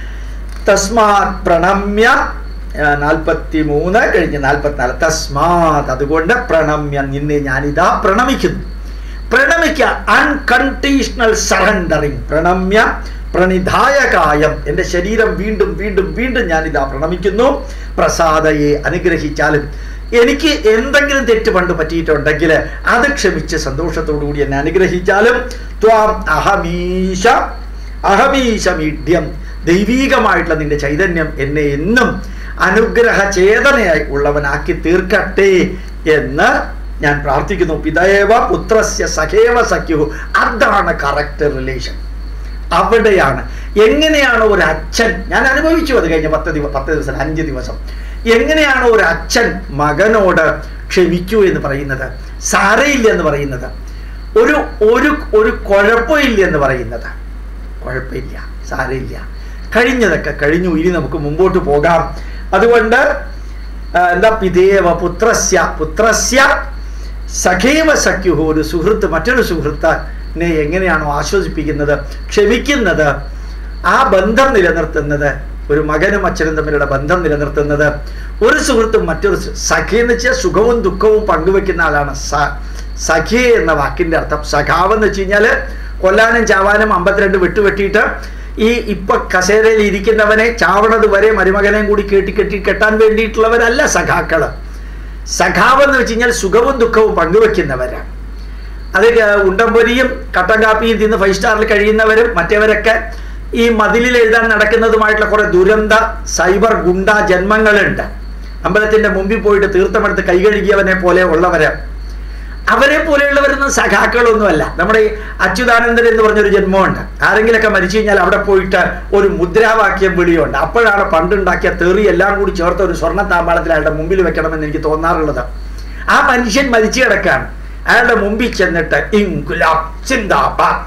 തസ്മാത് പ്രണമ്യ നാൽപ്പത്തി മൂന്ന് കഴിഞ്ഞ് നാൽപ്പത്തിനാല് തസ്മാത് അതുകൊണ്ട് പ്രണമ്യ നിന്നെ ഞാനിതാ പ്രണമിക്കുന്നു പ്രണമിക്ക അൺകണ്ടീഷണൽ സറണ്ടറിങ് പ്രണമ്യ പ്രണിധായകായം എൻ്റെ ശരീരം വീണ്ടും വീണ്ടും വീണ്ടും ഞാനിതാ പ്രണമിക്കുന്നു പ്രസാദയെ അനുഗ്രഹിച്ചാലും എനിക്ക് എന്തെങ്കിലും തെറ്റ് പണ്ട് പറ്റിയിട്ടുണ്ടെങ്കിൽ അത് ക്ഷമിച്ച് സന്തോഷത്തോടു കൂടി എന്നെ അനുഗ്രഹിച്ചാലും ത്വാം അഹമീശ അഹമീശമീഡ്യം ദൈവീകമായിട്ടുള്ള നിന്റെ ചൈതന്യം എന്നെ എന്നും അനുഗ്രഹ ചേതനയായി ഉള്ളവനാക്കി തീർക്കട്ടെ എന്ന് ഞാൻ പ്രാർത്ഥിക്കുന്നു പിതേവ പുത്രസ്യ സഖേവ സഖ്യു അതാണ് കറക്റ്റ് റിലേഷൻ അവിടെയാണ് എങ്ങനെയാണ് ഒരു അച്ഛൻ ഞാൻ അനുഭവിച്ചു അത് കഴിഞ്ഞ പത്ത് ദിവസം പത്ത് ദിവസം അഞ്ച് ദിവസം എങ്ങനെയാണ് ഒരു അച്ഛൻ മകനോട് ക്ഷമിക്കൂ എന്ന് പറയുന്നത് സാരയില്ല എന്ന് പറയുന്നത് ഒരു ഒരു ഒരു കുഴപ്പമില്ല എന്ന് പറയുന്നത് കുഴപ്പമില്ല സാരമില്ല കഴിഞ്ഞതൊക്കെ കഴിഞ്ഞു ഇനി നമുക്ക് മുമ്പോട്ട് പോകാം അതുകൊണ്ട് ആ, എന്താ പിതേവ പുത്രസ്യ പുത്രസ്യ സഖേവ സഖ്യുഹു ഒരു സുഹൃത്ത് മറ്റൊരു സുഹൃത്തിനെ എങ്ങനെയാണോ ആശ്വസിപ്പിക്കുന്നത് ക്ഷമിക്കുന്നത് ആ ബന്ധം നിലനിർത്തുന്നത് ഒരു മകനും അച്ഛനും തമ്മിലുള്ള ബന്ധം നിലനിർത്തുന്നത് ഒരു സുഹൃത്തും മറ്റൊരു സു- സഖി എന്ന് വെച്ചാൽ സുഖവും ദുഃഖവും പങ്കുവെക്കുന്ന ആളാണ് സ സഖി എന്ന വാക്കിന്റെ അർത്ഥം സഖാവ് എന്ന് വെച്ച് കഴിഞ്ഞാല് കൊല്ലാനും ചാവാനും അമ്പത്തിരണ്ട് വെട്ടുവെട്ടിയിട്ട് ഈ ഇപ്പൊ കസേരയിൽ ഇരിക്കുന്നവനെ ചാവണത് വരെ മരുമകനെയും കൂടി കെട്ടി കെട്ടി കെട്ടാൻ വേണ്ടിയിട്ടുള്ളവരല്ല സഖാക്കള് സഖാവ് എന്ന് വെച്ച് കഴിഞ്ഞാൽ സുഖവും ദുഃഖവും പങ്കുവെക്കുന്നവരാണ് അത് ക- ഉണ്ടംപൊരിയും കട്ടൻ കാപ്പിയും തിന്ന് ഫൈവ് സ്റ്റാറിൽ കഴിയുന്നവരും മറ്റേവരൊക്കെ ഈ മതിലിൽ എഴുതാൻ നടക്കുന്നതുമായിട്ടുള്ള കുറെ ദുരന്ത സൈബർ ഗുണ്ട ജന്മങ്ങളുണ്ട് അമ്പലത്തിന്റെ മുമ്പിൽ പോയിട്ട് തീർത്ഥമെടുത്ത് കൈ കഴുകിയവനെ പോലെ ഉള്ളവര് അവരെ പോലെയുള്ളവരൊന്നും സഖാക്കളൊന്നുമല്ല നമ്മുടെ ഈ അച്യുതാനന്ദൻ എന്ന് പറഞ്ഞൊരു ജന്മമുണ്ട് ആരെങ്കിലൊക്കെ മരിച്ചു കഴിഞ്ഞാൽ അവിടെ പോയിട്ട് ഒരു മുദ്രാവാക്യം വിളിയുണ്ട് അപ്പോഴാണ് പണ്ടുണ്ടാക്കിയ തെറി എല്ലാം കൂടി ചേർത്ത് ഒരു സ്വർണ്ണ താമ്പാളത്തിൽ അയാളുടെ മുമ്പിൽ വെക്കണമെന്ന് എനിക്ക് തോന്നാറുള്ളത് ആ മനുഷ്യൻ മരിച്ചു കിടക്കാണ് അയാളുടെ മുമ്പിൽ ചെന്നിട്ട് ഇൻകുലാബ് സിന്ദാബാദ്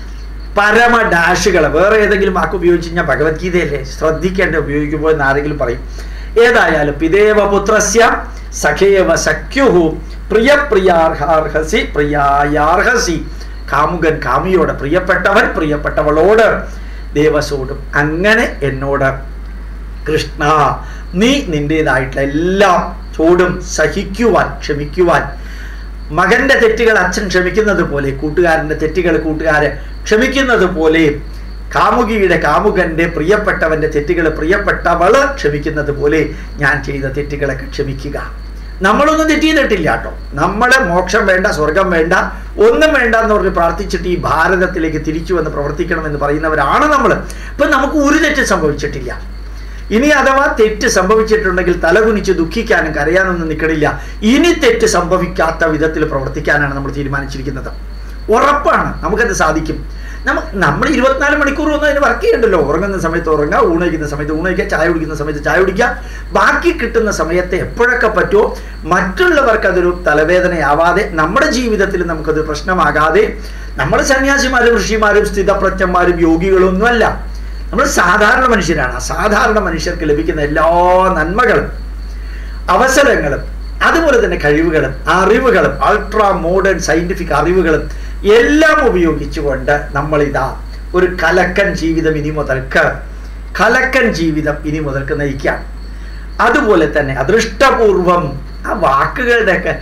പരമ ഡാഷുകൾ വേറെ ഏതെങ്കിലും വാക്ക് ഉപയോഗിച്ച് കഴിഞ്ഞാൽ ഭഗവത്ഗീതയല്ലേ ശ്രദ്ധിക്കേണ്ട ഉപയോഗിക്കുമ്പോൾ എന്ന് ആരെങ്കിലും പറയും ഏതായാലും പിതേവ പുത്രസ്യ സഖേവ സഖ്യുഹു പ്രിയ പ്രിയാർഹസി പ്രിയായാർഹസി കാമുകൻ കാമിയോട് പ്രിയപ്പെട്ടവൻ പ്രിയപ്പെട്ടവളോട് ദേവസോടും അങ്ങനെ എന്നോട് കൃഷ്ണ നീ നിന്റേതായിട്ടുള്ള എല്ലാം ചോടും സഹിക്കുവാൻ ക്ഷമിക്കുവാൻ മകന്റെ തെറ്റുകൾ അച്ഛൻ ക്ഷമിക്കുന്നത് പോലെ കൂട്ടുകാരന്റെ തെറ്റുകൾ കൂട്ടുകാര് ക്ഷമിക്കുന്നത് പോലെ കാമുകിയുടെ കാമുകന്റെ പ്രിയപ്പെട്ടവന്റെ തെറ്റുകൾ പ്രിയപ്പെട്ടവള് ക്ഷമിക്കുന്നത് പോലെ ഞാൻ ചെയ്ത തെറ്റുകളൊക്കെ ക്ഷമിക്കുക നമ്മളൊന്നും തെറ്റ് ചെയ്തിട്ടില്ല കേട്ടോ നമ്മുടെ മോക്ഷം വേണ്ട സ്വർഗം വേണ്ട ഒന്നും വേണ്ട എന്ന് പറഞ്ഞ് പ്രാർത്ഥിച്ചിട്ട് ഈ ഭാരതത്തിലേക്ക് തിരിച്ചു വന്ന് പ്രവർത്തിക്കണമെന്ന് പറയുന്നവരാണ് നമ്മൾ ഇപ്പം നമുക്ക് ഒരു തെറ്റ് സംഭവിച്ചിട്ടില്ല ഇനി അഥവാ തെറ്റ് സംഭവിച്ചിട്ടുണ്ടെങ്കിൽ തലകുനിച്ച് ദുഃഖിക്കാനും കരയാനൊന്നും നിൽക്കണില്ല ഇനി തെറ്റ് സംഭവിക്കാത്ത വിധത്തിൽ പ്രവർത്തിക്കാനാണ് നമ്മൾ തീരുമാനിച്ചിരിക്കുന്നത് ഉറപ്പാണ് നമുക്കത് സാധിക്കും നമ്മ നമ്മൾ ഇരുപത്തിനാല് മണിക്കൂർ ഒന്നും അതിന് വർക്ക് ചെയ്യണ്ടല്ലോ ഉറങ്ങുന്ന സമയത്ത് ഉറങ്ങുക ഊണയിക്കുന്ന സമയത്ത് ഊണയിക്കുക ചായ കുടിക്കുന്ന സമയത്ത് ചായ കുടിക്കുക ബാക്കി കിട്ടുന്ന സമയത്ത് എപ്പോഴൊക്കെ പറ്റുമോ മറ്റുള്ളവർക്ക് അതൊരു തലവേദനയാവാതെ നമ്മുടെ ജീവിതത്തിൽ നമുക്കത് പ്രശ്നമാകാതെ നമ്മൾ സന്യാസിമാരും ഋഷിമാരും സ്ഥിതപ്രജ്ഞന്മാരും യോഗികളൊന്നുമല്ല നമ്മൾ സാധാരണ മനുഷ്യരാണ് സാധാരണ മനുഷ്യർക്ക് ലഭിക്കുന്ന എല്ലാ നന്മകളും അവസരങ്ങളും അതുപോലെ തന്നെ കഴിവുകളും അറിവുകളും അൾട്രാ മോഡേൺ സയന്റിഫിക് അറിവുകളും എല്ലാം ഉപയോഗിച്ചുകൊണ്ട് നമ്മളിതാ ഒരു കലക്കൻ ജീവിതം ഇനി മുതൽക്ക് കലക്കൻ ജീവിതം ഇനി മുതൽക്ക് നയിക്കാം അതുപോലെ തന്നെ അദൃഷ്ടപൂർവം ആ വാക്കുകളുടെയൊക്കെ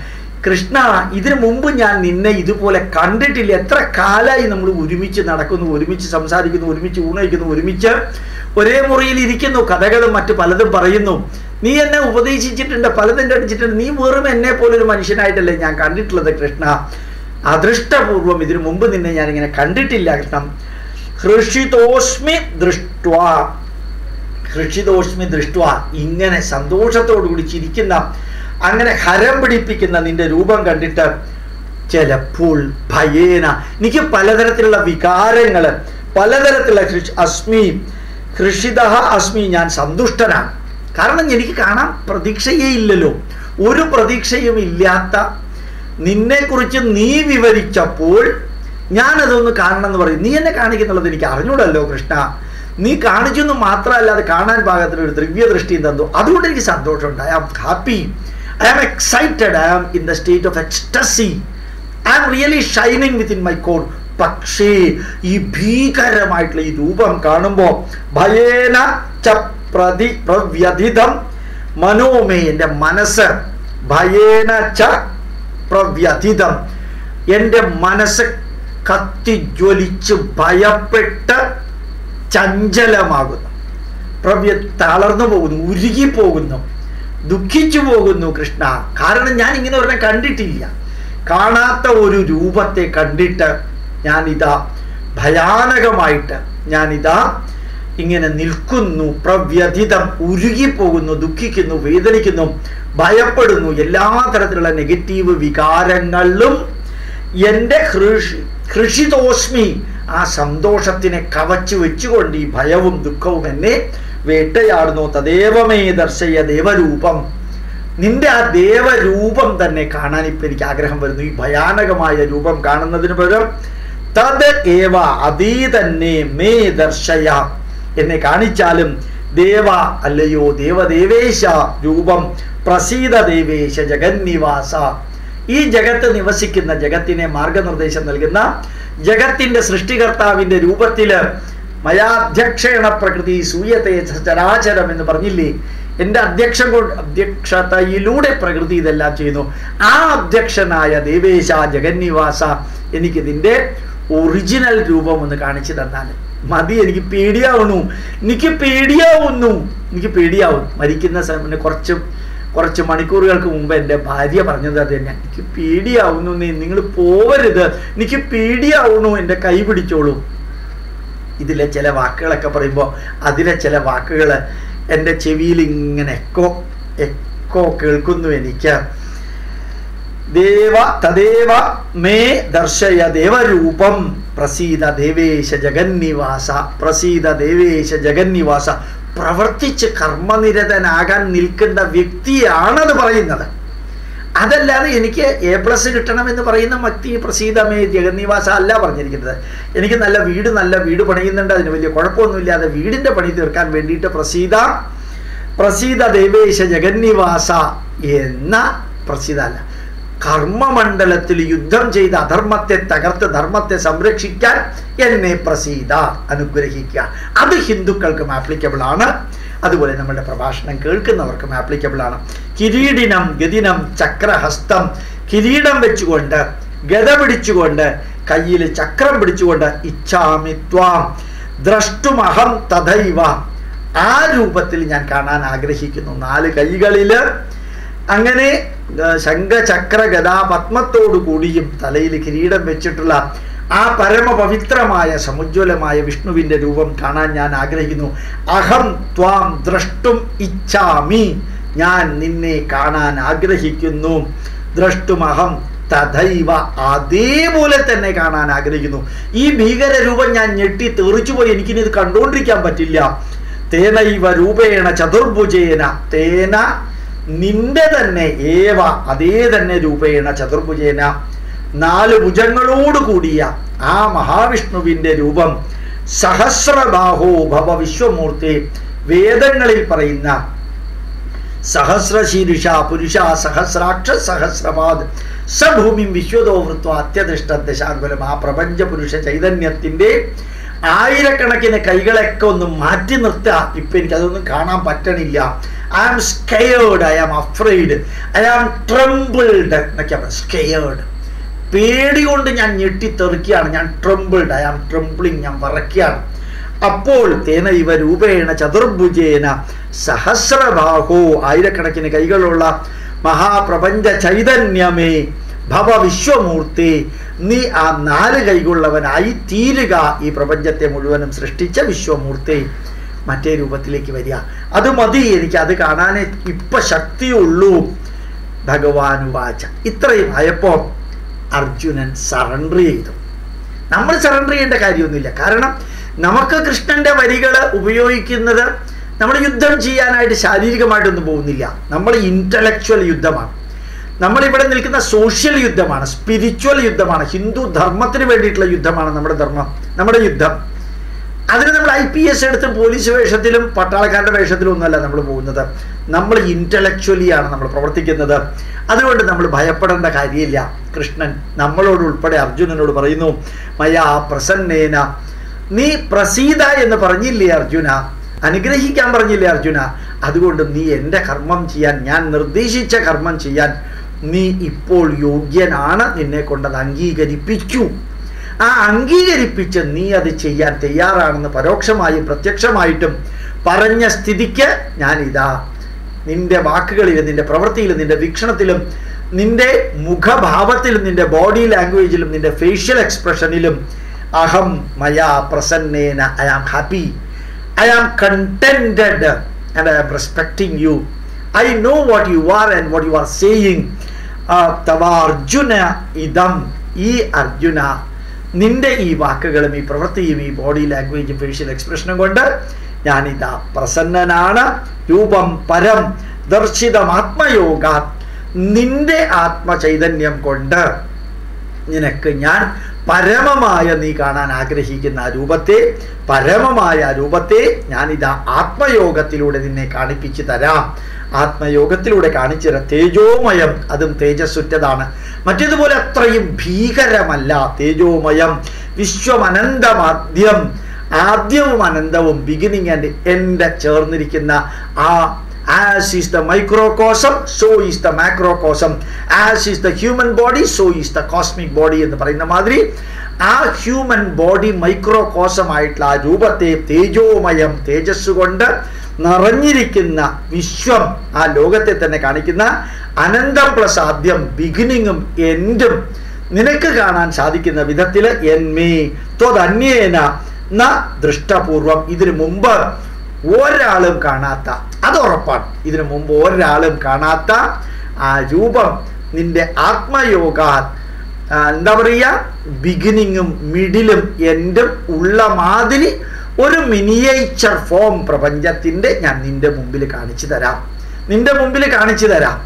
കൃഷ്ണ ഇതിനു മുമ്പ് ഞാൻ നിന്നെ ഇതുപോലെ കണ്ടിട്ടില്ല എത്ര കാലമായി നമ്മൾ ഒരുമിച്ച് നടക്കുന്നു ഒരുമിച്ച് സംസാരിക്കുന്നു ഒരുമിച്ച് ഊണയിക്കുന്നു ഒരുമിച്ച് ഒരേ മുറിയിൽ ഇരിക്കുന്നു കഥകളും മറ്റു പലതും പറയുന്നു നീ എന്നെ ഉപദേശിച്ചിട്ടുണ്ട് പലതും കടിച്ചിട്ടുണ്ട് നീ വെറും എന്നെ പോലൊരു മനുഷ്യനായിട്ടല്ലേ ഞാൻ കണ്ടിട്ടുള്ളത് കൃഷ്ണ അദൃഷ്ടപൂർവം ഇതിനു മുമ്പ് നിന്നെ ഞാൻ ഇങ്ങനെ കണ്ടിട്ടില്ല കൃഷ്ണ ഹൃഷിതോസ്മി ദൃഷ്ട ഹൃഷിതോഷ്മി ദൃഷ്ട ഇങ്ങനെ സന്തോഷത്തോടു കൂടി ചിരിക്കുന്ന അങ്ങനെ ഹരം പിടിപ്പിക്കുന്ന നിന്റെ രൂപം കണ്ടിട്ട് ചിലപ്പോൾ ഭയേന എനിക്ക് പലതരത്തിലുള്ള വികാരങ്ങൾ പലതരത്തിലുള്ള ഹൃഷ് അസ്മി ഹൃഷിത അസ്മി ഞാൻ സന്തുഷ്ടനാണ് കാരണം എനിക്ക് കാണാൻ പ്രതീക്ഷയേ ഇല്ലല്ലോ ഒരു പ്രതീക്ഷയും ഇല്ലാത്ത നിന്നെക്കുറിച്ച് നീ വിവരിച്ചപ്പോൾ ഞാനതൊന്ന് കാണണം എന്ന് പറയും നീ എന്നെ കാണിക്കുന്നുള്ളത് എനിക്ക് അറിഞ്ഞൂടല്ലോ കൃഷ്ണ നീ കാണിച്ചെന്ന് മാത്രമല്ല അത് കാണാൻ പാകത്തിന് ഒരു ദ്രവ്യ ദൃഷ്ടിയും തന്നു അതുകൊണ്ട് എനിക്ക് സന്തോഷമുണ്ട് I am happy I am excited I am in the state of ecstasy I am really shining with in my code പക്ഷേ ഈ ഭീകരമായിട്ടുള്ള ഈ രൂപം കാണുമ്പോൾ ഭയേന ച പ്രതി പ്രവ്യതിതം മനോമേ എൻ്റെ മനസ്സ് ഭയേന ച പ്രവ്യതിതം എൻ്റെ മനസ്സ് കത്തിജ്വലിച്ച് ഭയപ്പെട്ട് ചഞ്ചലമാകുന്നു പ്രവ്യ തളർന്നു പോകുന്നു ഉരുകി പോകുന്നു ദുഃഖിച്ചു പോകുന്നു കൃഷ്ണ കാരണം ഞാൻ ഇങ്ങനെ ഒരെണ്ണം കണ്ടിട്ടില്ല കാണാത്ത ഒരു രൂപത്തെ കണ്ടിട്ട് ഞാനിതാ ഭയാനകമായിട്ട് ഞാനിതാ ഇങ്ങനെ നിൽക്കുന്നു പ്രവ്യതിതം ഉരുകിപ്പോകുന്നു ദുഃഖിക്കുന്നു വേദനിക്കുന്നു ഭയപ്പെടുന്നു എല്ലാ തരത്തിലുള്ള നെഗറ്റീവ് വികാരങ്ങളിലും എൻ്റെ ഹൃഷി ഹൃഷിതോഷ്മി ആ സന്തോഷത്തിനെ കവച്ചു വെച്ചുകൊണ്ട് ഈ ഭയവും ദുഃഖവും എന്നെ വേട്ടയാടുന്നു തദേവമേ ദർശയ ദേവരൂപം നിന്റെ ആ ദേവരൂപം തന്നെ കാണാൻ ഇപ്പൊ എനിക്ക് ആഗ്രഹം വരുന്നു ഈ ഭയാനകമായ രൂപം കാണുന്നതിന് പകരം തത് ഏവ അതീ തന്നെ മേ ദർശയ എന്നെ കാണിച്ചാലും ദേവ അല്ലയോ ദേവദേവേശ രൂപം പ്രസീത ദേവേശ ജഗന്നിവാസ ഈ ജഗത്ത് നിവസിക്കുന്ന ജഗത്തിനെ മാർഗനിർദ്ദേശം നൽകുന്ന ജഗത്തിന്റെ സൃഷ്ടികർത്താവിന്റെ രൂപത്തില് മയാധ്യക്ഷേണ പ്രകൃതി സൂയത്തെ ചരാചരം എന്ന് പറഞ്ഞില്ലേ എൻ്റെ അധ്യക്ഷൻ കൊണ്ട് അധ്യക്ഷതയിലൂടെ പ്രകൃതി ഇതെല്ലാം ചെയ്യുന്നു ആ അധ്യക്ഷനായ ദേവേശ ജഗന്നിവാസ എനിക്കിതിൻ്റെ ഒറിജിനൽ രൂപം ഒന്ന് കാണിച്ചു തന്നാൽ മതി എനിക്ക് പേടിയാവുന്നു എനിക്ക് പേടിയാവുന്നു എനിക്ക് പേടിയാവും മരിക്കുന്ന സമയം കുറച്ച് കുറച്ച് മണിക്കൂറുകൾക്ക് മുമ്പ് എൻ്റെ ഭാര്യ പറഞ്ഞത് അത് തന്നെ എനിക്ക് പേടിയാവുന്നു നിങ്ങൾ പോവരുത് എനിക്ക് പേടിയാവുന്നു എൻ്റെ കൈ പിടിച്ചോളൂ ഇതിലെ ചില വാക്കുകളൊക്കെ പറയുമ്പോൾ അതിലെ ചില വാക്കുകൾ എൻ്റെ ചെവിയിൽ ഇങ്ങനെ എക്കോ എക്കോ കേൾക്കുന്നു എനിക്ക് ദേവ തദേവ മേ ദർശയ ദേവരൂപം പ്രസീത ദേവേശ ജഗന്നിവാസ പ്രസീത ദേവേശ ജഗന്നിവാസ പ്രവർത്തിച്ച് കർമ്മനിരതനാകാൻ നിൽക്കേണ്ട വ്യക്തിയാണത് പറയുന്നത് അതല്ലാതെ എനിക്ക് എ പ്ലസ് കിട്ടണമെന്ന് പറയുന്ന വ്യക്തി പ്രസീതമേ ജഗന്നിവാസ അല്ല പറഞ്ഞിരിക്കുന്നത് എനിക്ക് നല്ല വീട് നല്ല വീട് പണിയുന്നുണ്ട് അതിന് വലിയ കുഴപ്പമൊന്നുമില്ലാതെ വീടിൻ്റെ പണി തീർക്കാൻ വേണ്ടിയിട്ട് പ്രസീത പ്രസീത ദേവേശ ജഗന്നിവാസ എന്ന പ്രസീത അല്ല കർമ്മമണ്ഡലത്തിൽ യുദ്ധം ചെയ്ത് അധർമ്മത്തെ തകർത്ത് ധർമ്മത്തെ സംരക്ഷിക്കാൻ എന്നെ പ്രസീത അനുഗ്രഹിക്കുക അത് ഹിന്ദുക്കൾക്കും ആപ്ലിക്കബിൾ ആണ് അതുപോലെ നമ്മുടെ പ്രഭാഷണം കേൾക്കുന്നവർക്കും ആപ്ലിക്കബിൾ ആണ് കിരീടിനം ഗതിനം ചക്രഹസ്തം കിരീടം വെച്ചുകൊണ്ട് ഗത പിടിച്ചുകൊണ്ട് കയ്യിൽ ചക്രം പിടിച്ചുകൊണ്ട് ഇച്ഛാമിത്വാം ദ്രഷ്ടുമഹം തഥൈവ ആ രൂപത്തിൽ ഞാൻ കാണാൻ ആഗ്രഹിക്കുന്നു നാല് കൈകളില് അങ്ങനെ ശംഖചക്ര ഗദാ പത്മത്തോടു കൂടിയും തലയിൽ കിരീടം വെച്ചിട്ടുള്ള ആ പരമപവിത്രമായ സമുജ്വലമായ വിഷ്ണുവിൻ്റെ രൂപം കാണാൻ ഞാൻ ആഗ്രഹിക്കുന്നു അഹം ത്വാം ദ്രഷ്ടും ഇച്ഛാമി ഞാൻ നിന്നെ കാണാൻ ആഗ്രഹിക്കുന്നു ദ്രഷ്ടുമഹം തഥൈവ അതേപോലെ തന്നെ കാണാൻ ആഗ്രഹിക്കുന്നു ഈ ഭീകര രൂപം ഞാൻ ഞെട്ടി തെറിച്ചുപോയി എനിക്കിനി ഇത് കണ്ടുകൊണ്ടിരിക്കാൻ പറ്റില്ല തേനൈവ രൂപേണ ചതുർഭുജേന തേന നിന്റെ തന്നെ ഏവ അതേ തന്നെ രൂപേണ ചതുർഭുജേന നാല് ഭുജങ്ങളോട് കൂടിയ ആ മഹാവിഷ്ണുവിൻ്റെ രൂപം സഹസ്രബാഹോ ഭവ വിശ്വമൂർത്തി വേദങ്ങളിൽ പറയുന്ന സഹസ്രശീരുഷ പുരുഷ സഹസ്രാക്ഷ സഹസ്രപാദ് സഭൂമിം വിശ്വതോ വൃത്വ അത്യധിഷ്ഠ ദശാങ്കുലം ആ പ്രപഞ്ച പുരുഷ ചൈതന്യത്തിൻ്റെ ആയിരക്കണക്കിന് കൈകളൊക്കെ ഒന്ന് മാറ്റി നിർത്തുക ഇപ്പം എനിക്കതൊന്നും കാണാൻ പറ്റണില്ല I am scared I am afraid I am trembled എന്നൊക്കെയാ പറയുന്നത് സ്കെയേർഡ് പേടി കൊണ്ട് ഞാൻ ഞെട്ടിത്തെറിക്കുകയാണ് ഞാൻ ട്രംബിൾഡ് ഐ ആം ട്രംബിളിങ് ഞാൻ വറക്കുകയാണ് അപ്പോൾ തേന ഇവ രൂപേണ ചതുർഭുജേന സഹസ്രബാഹോ ആയിരക്കണക്കിന് കൈകളുള്ള മഹാപ്രപഞ്ച ചൈതന്യമേ ഭവ വിശ്വമൂർത്തി നീ ആ നാല് കൈകളുള്ളവനായി തീരുക ഈ പ്രപഞ്ചത്തെ മുഴുവനും സൃഷ്ടിച്ച വിശ്വമൂർത്തി മറ്റേ രൂപത്തിലേക്ക് വരിക അത് മതി എനിക്ക് അത് കാണാനേ ഇപ്പൊ ശക്തിയുള്ളൂ ഭഗവാൻ വാച ഇത്രയും ആയപ്പോ അർജുനൻ സറണ്ടർ ചെയ്തു നമ്മൾ സറണ്ടർ ചെയ്യേണ്ട കാര്യമൊന്നുമില്ല കാരണം നമുക്ക് കൃഷ്ണന്റെ വരികൾ ഉപയോഗിക്കുന്നത് നമ്മൾ യുദ്ധം ചെയ്യാനായിട്ട് ശാരീരികമായിട്ടൊന്നും പോകുന്നില്ല നമ്മൾ ഇന്റലക്ച്വൽ യുദ്ധമാണ് നമ്മൾ ഇവിടെ നിൽക്കുന്ന സോഷ്യൽ യുദ്ധമാണ് സ്പിരിച്വൽ യുദ്ധമാണ് ഹിന്ദു ധർമ്മത്തിന് വേണ്ടിയിട്ടുള്ള യുദ്ധമാണ് നമ്മുടെ ധർമ്മം നമ്മുടെ യുദ്ധം അതിന് നമ്മൾ ഐ പി എസ് എടുത്ത് പോലീസ് വേഷത്തിലും പട്ടാളക്കാരുടെ വേഷത്തിലും ഒന്നുമല്ല നമ്മൾ പോകുന്നത് നമ്മൾ ഇന്റലക്ച്വലിയാണ് നമ്മൾ പ്രവർത്തിക്കുന്നത് അതുകൊണ്ട് നമ്മൾ ഭയപ്പെടേണ്ട കാര്യമില്ല കൃഷ്ണൻ നമ്മളോട് ഉൾപ്പെടെ അർജുനനോട് പറയുന്നു മയാ പ്രസന്നേന നീ പ്രസീത എന്ന് പറഞ്ഞില്ലേ അർജുന അനുഗ്രഹിക്കാൻ പറഞ്ഞില്ലേ അർജുന അതുകൊണ്ട് നീ എൻ്റെ കർമ്മം ചെയ്യാൻ ഞാൻ നിർദ്ദേശിച്ച കർമ്മം ചെയ്യാൻ നീ ഇപ്പോൾ യോഗ്യനാണ് നിന്നെ കൊണ്ടത് അംഗീകരിപ്പിച്ചു ആ അംഗീകരിപ്പിച്ച് നീ അത് ചെയ്യാൻ തയ്യാറാണെന്ന് പരോക്ഷമായും പ്രത്യക്ഷമായിട്ടും പറഞ്ഞ സ്ഥിതിക്ക് ഞാനിതാ നിന്റെ വാക്കുകളിലും നിന്റെ പ്രവൃത്തിയിലും നിന്റെ വീക്ഷണത്തിലും നിന്റെ മുഖഭാവത്തിലും നിന്റെ ബോഡി ലാംഗ്വേജിലും നിന്റെ ഫേഷ്യൽ എക്സ്പ്രഷനിലും അഹം മയാ പ്രസന്നേന I am happy I am contented and I am respecting you I know what you are and what you are saying തവ അർജുന ഇതം ഈ അർജുന നിന്റെ ഈ വാക്കുകളും ഈ പ്രവൃത്തിയും ഈ ബോഡി ലാംഗ്വേജും ഫേഷ്യൽ എക്സ്പ്രഷനും കൊണ്ട് ഞാനിതാ പ്രസന്നനാണ് രൂപം പരം ദർശിതം ആത്മയോഗ നിന്റെ ആത്മചൈതന്യം കൊണ്ട് നിനക്ക് ഞാൻ പരമമായ നീ കാണാൻ ആഗ്രഹിക്കുന്ന ആ രൂപത്തെ പരമമായ ആ രൂപത്തെ ഞാനിതാ ആത്മയോഗത്തിലൂടെ നിന്നെ കാണിപ്പിച്ചു തരാം ആത്മയോഗത്തിലൂടെ കാണിച്ചു തരാം തേജോമയം അതും തേജസ്സുറ്റതാണ് മറ്റേതുപോലെ അത്രയും ഭീകരമല്ല തേജോമയം വിശ്വമനന്തമാദ്യം ആദ്യവും അനന്തവും ബിഗിനിങ് ആൻഡ് എൻഡ് ചേർന്നിരിക്കുന്ന ആ as is the microcosm so is the macrocosm as is the human body so is the cosmic body എന്ന് പറയുന്ന മാതിരി ആ ഹ്യൂമൻ ബോഡി മൈക്രോകോസം ആയിട്ടുള്ള ആ രൂപത്തെ തേജോമയം തേജസ് കൊണ്ട് നിറഞ്ഞിരിക്കുന്ന വിശ്വം ആ ലോകത്തെ തന്നെ കാണിക്കുന്ന അനന്തം പ്ലസ് ആദ്യം ബിഗിനിങ്ങും എൻഡും നിനക്ക് കാണാൻ സാധിക്കുന്ന വിധത്തിൽ എന്മേ ത്വതന്യേന ന ദൃഷ്ടപൂർവം ഇതിനു മുമ്പ് ഒരാളും കാണാത്ത അത് ഉറപ്പാണ് ഇതിനു മുമ്പ് ഒരാളും കാണാത്ത ആ രൂപം നിന്റെ ആത്മയോഗ ആ, എന്താ പറയുക ബിഗിനിങ്ങും മിഡിലും എൻഡും ഉള്ള മാതിരി ഒരു മിനിയേച്ചർ ഫോം പ്രപഞ്ചത്തിന്റെ ഞാൻ നിന്റെ മുമ്പിൽ കാണിച്ചു തരാം നിന്റെ മുമ്പിൽ കാണിച്ചു തരാം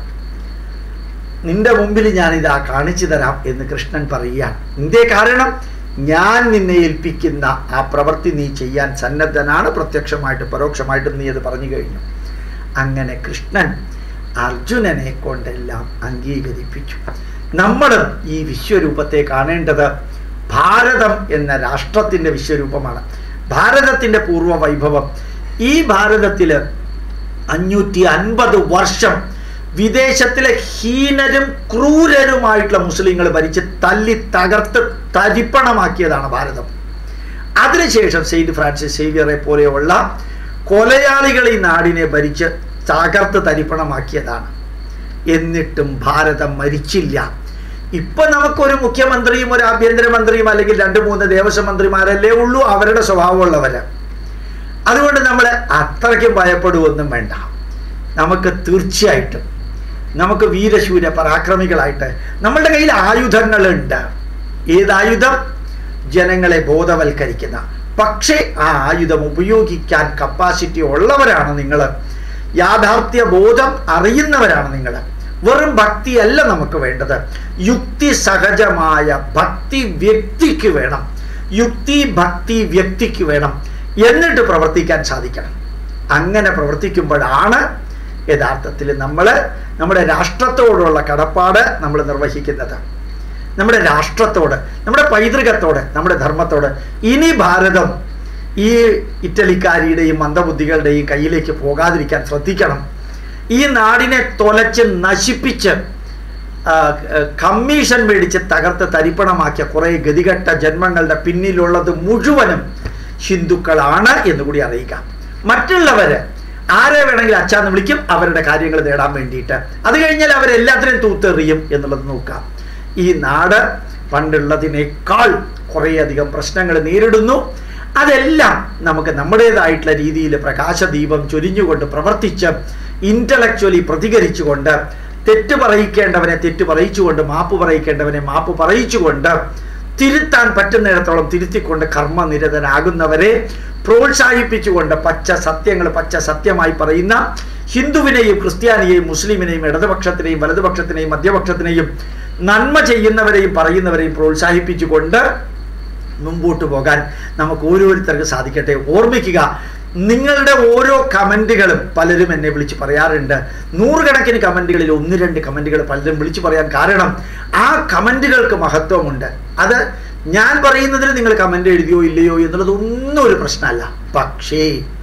നിന്റെ മുമ്പിൽ ഞാൻ ഇതാ കാണിച്ചു തരാം എന്ന് കൃഷ്ണൻ പറയുകയാണ് എന്തേ കാരണം ഞാൻ നിന്നെ ഏൽപ്പിക്കുന്ന ആ പ്രവൃത്തി നീ ചെയ്യാൻ സന്നദ്ധനാണ് പ്രത്യക്ഷമായിട്ടും പരോക്ഷമായിട്ടും നീ അത് പറഞ്ഞു കഴിഞ്ഞു അങ്ങനെ കൃഷ്ണൻ അർജുനനെ കൊണ്ടെല്ലാം അംഗീകരിപ്പിച്ചു നമ്മളും ഈ വിശ്വരൂപത്തെ കാണേണ്ടത് ഭാരതം എന്ന രാഷ്ട്രത്തിൻ്റെ വിശ്വരൂപമാണ് ഭാരതത്തിൻ്റെ പൂർവ്വ വൈഭവം ഈ ഭാരതത്തിൽ അഞ്ഞൂറ്റി അൻപത് വർഷം വിദേശത്തിലെ ഹീനരും ക്രൂരരുമായിട്ടുള്ള മുസ്ലിങ്ങൾ ഭരിച്ച് തല്ലി തകർത്ത് തരിപ്പണമാക്കിയതാണ് ഭാരതം അതിനുശേഷം സെയിന്റ് ഫ്രാൻസിസ് സേവിയറെ പോലെയുള്ള കൊലയാളികൾ ഈ നാടിനെ ഭരിച്ച് തകർത്ത് തരിപ്പണമാക്കിയതാണ് എന്നിട്ടും ഭാരതം മരിച്ചില്ല ഇപ്പൊ നമുക്കൊരു മുഖ്യമന്ത്രിയും ഒരു ആഭ്യന്തരമന്ത്രിയും അല്ലെങ്കിൽ രണ്ട് മൂന്ന് ദേവസ്വം മന്ത്രിമാരല്ലേ ഉള്ളൂ അവരുടെ സ്വഭാവമുള്ളവര് അതുകൊണ്ട് നമ്മൾ അത്രയ്ക്കും ഭയപ്പെടുവൊന്നും വേണ്ട നമുക്ക് തീർച്ചയായിട്ടും നമുക്ക് വീരശൂര പരാക്രമികളായിട്ട് നമ്മളുടെ കയ്യിൽ ആയുധങ്ങളുണ്ട് ഏതായുധം ജനങ്ങളെ ബോധവൽക്കരിക്കുന്ന പക്ഷേ ആ ആയുധം ഉപയോഗിക്കാൻ കപ്പാസിറ്റി ഉള്ളവരാണ് നിങ്ങൾ യാഥാർത്ഥ്യ ബോധം അറിയുന്നവരാണ് നിങ്ങൾ വെറും ഭക്തിയല്ല നമുക്ക് വേണ്ടത് യുക്തി സഹജമായ ഭക്തി വ്യക്തിക്ക് വേണം യുക്തി ഭക്തി വ്യക്തിക്ക് വേണം എന്നിട്ട് പ്രവർത്തിക്കാൻ സാധിക്കണം അങ്ങനെ പ്രവർത്തിക്കുമ്പോഴാണ് യഥാർത്ഥത്തിൽ നമ്മൾ നമ്മുടെ രാഷ്ട്രത്തോടുള്ള കടപ്പാട് നമ്മൾ നിർവഹിക്കുന്നത് നമ്മുടെ രാഷ്ട്രത്തോട് നമ്മുടെ പൈതൃകത്തോട് നമ്മുടെ ധർമ്മത്തോട് ഇനി ഭാരതം ഈ ഇറ്റലിക്കാരിയുടെയും മന്ദബുദ്ധികളുടെയും കയ്യിലേക്ക് പോകാതിരിക്കാൻ ശ്രദ്ധിക്കണം ഈ നാടിനെ തൊലച്ച് നശിപ്പിച്ച് ആ, ആ, കമ്മീഷൻ മേടിച്ച് തകർത്ത് തരിപ്പണമാക്കിയ കുറേ ഗതികെട്ട ജന്മങ്ങളുടെ പിന്നിലുള്ളത് മുഴുവനും ഹിന്ദുക്കളാണ് എന്ന് കൂടി അറിയിക്കാം മറ്റുള്ളവര് ആരെ വേണമെങ്കിലും അച്ഛാന്ന് വിളിക്കും അവരുടെ കാര്യങ്ങൾ നേടാൻ വേണ്ടിയിട്ട് അത് കഴിഞ്ഞാൽ അവരെല്ലാത്തിനെയും തൂത്തെറിയും എന്നുള്ളത് നോക്കാം ഈ നാട് പണ്ടുള്ളതിനേക്കാൾ കുറേയധികം പ്രശ്നങ്ങൾ നേരിടുന്നു അതെല്ലാം നമുക്ക് നമ്മുടേതായിട്ടുള്ള രീതിയിൽ പ്രകാശദീപം ചൊരിഞ്ഞുകൊണ്ട് പ്രവർത്തിച്ച് ഇന്റലക്ച്വലി പ്രതികരിച്ചുകൊണ്ട് തെറ്റ് പറയിക്കേണ്ടവനെ തെറ്റ് പറയിച്ചുകൊണ്ട് മാപ്പ് പറയിക്കേണ്ടവനെ മാപ്പ് പറയിച്ചുകൊണ്ട് തിരുത്താൻ പറ്റുന്നിടത്തോളം തിരുത്തിക്കൊണ്ട് കർമ്മനിരതരാകുന്നവരെ പ്രോത്സാഹിപ്പിച്ചുകൊണ്ട് പച്ച സത്യങ്ങൾ പച്ച സത്യമായി പറയുന്ന ഹിന്ദുവിനെയും ക്രിസ്ത്യാനിയെയും മുസ്ലിമിനെയും ഇടതുപക്ഷത്തിനെയും വലതുപക്ഷത്തിനെയും മധ്യപക്ഷത്തിനെയും നന്മ ചെയ്യുന്നവരെയും പറയുന്നവരെയും പ്രോത്സാഹിപ്പിച്ചുകൊണ്ട് മുമ്പോട്ട് പോകാൻ നമുക്ക് ഓരോരുത്തർക്ക് സാധിക്കട്ടെ ഓർമ്മിക്കുക നിങ്ങളുടെ ഓരോ കമൻറ്റുകളും പലരും എന്നെ വിളിച്ച് പറയാറുണ്ട് നൂറുകണക്കിന് കമൻറ്റുകളിൽ ഒന്ന് രണ്ട് കമൻറ്റുകൾ പലരും വിളിച്ചു പറയാൻ കാരണം ആ കമൻറ്റുകൾക്ക് മഹത്വമുണ്ട് അത് ഞാൻ പറയുന്നതിൽ നിങ്ങൾ കമൻ്റ് എഴുതിയോ ഇല്ലയോ എന്നുള്ളത് ഒന്നും ഒരു പ്രശ്നമല്ല പക്ഷേ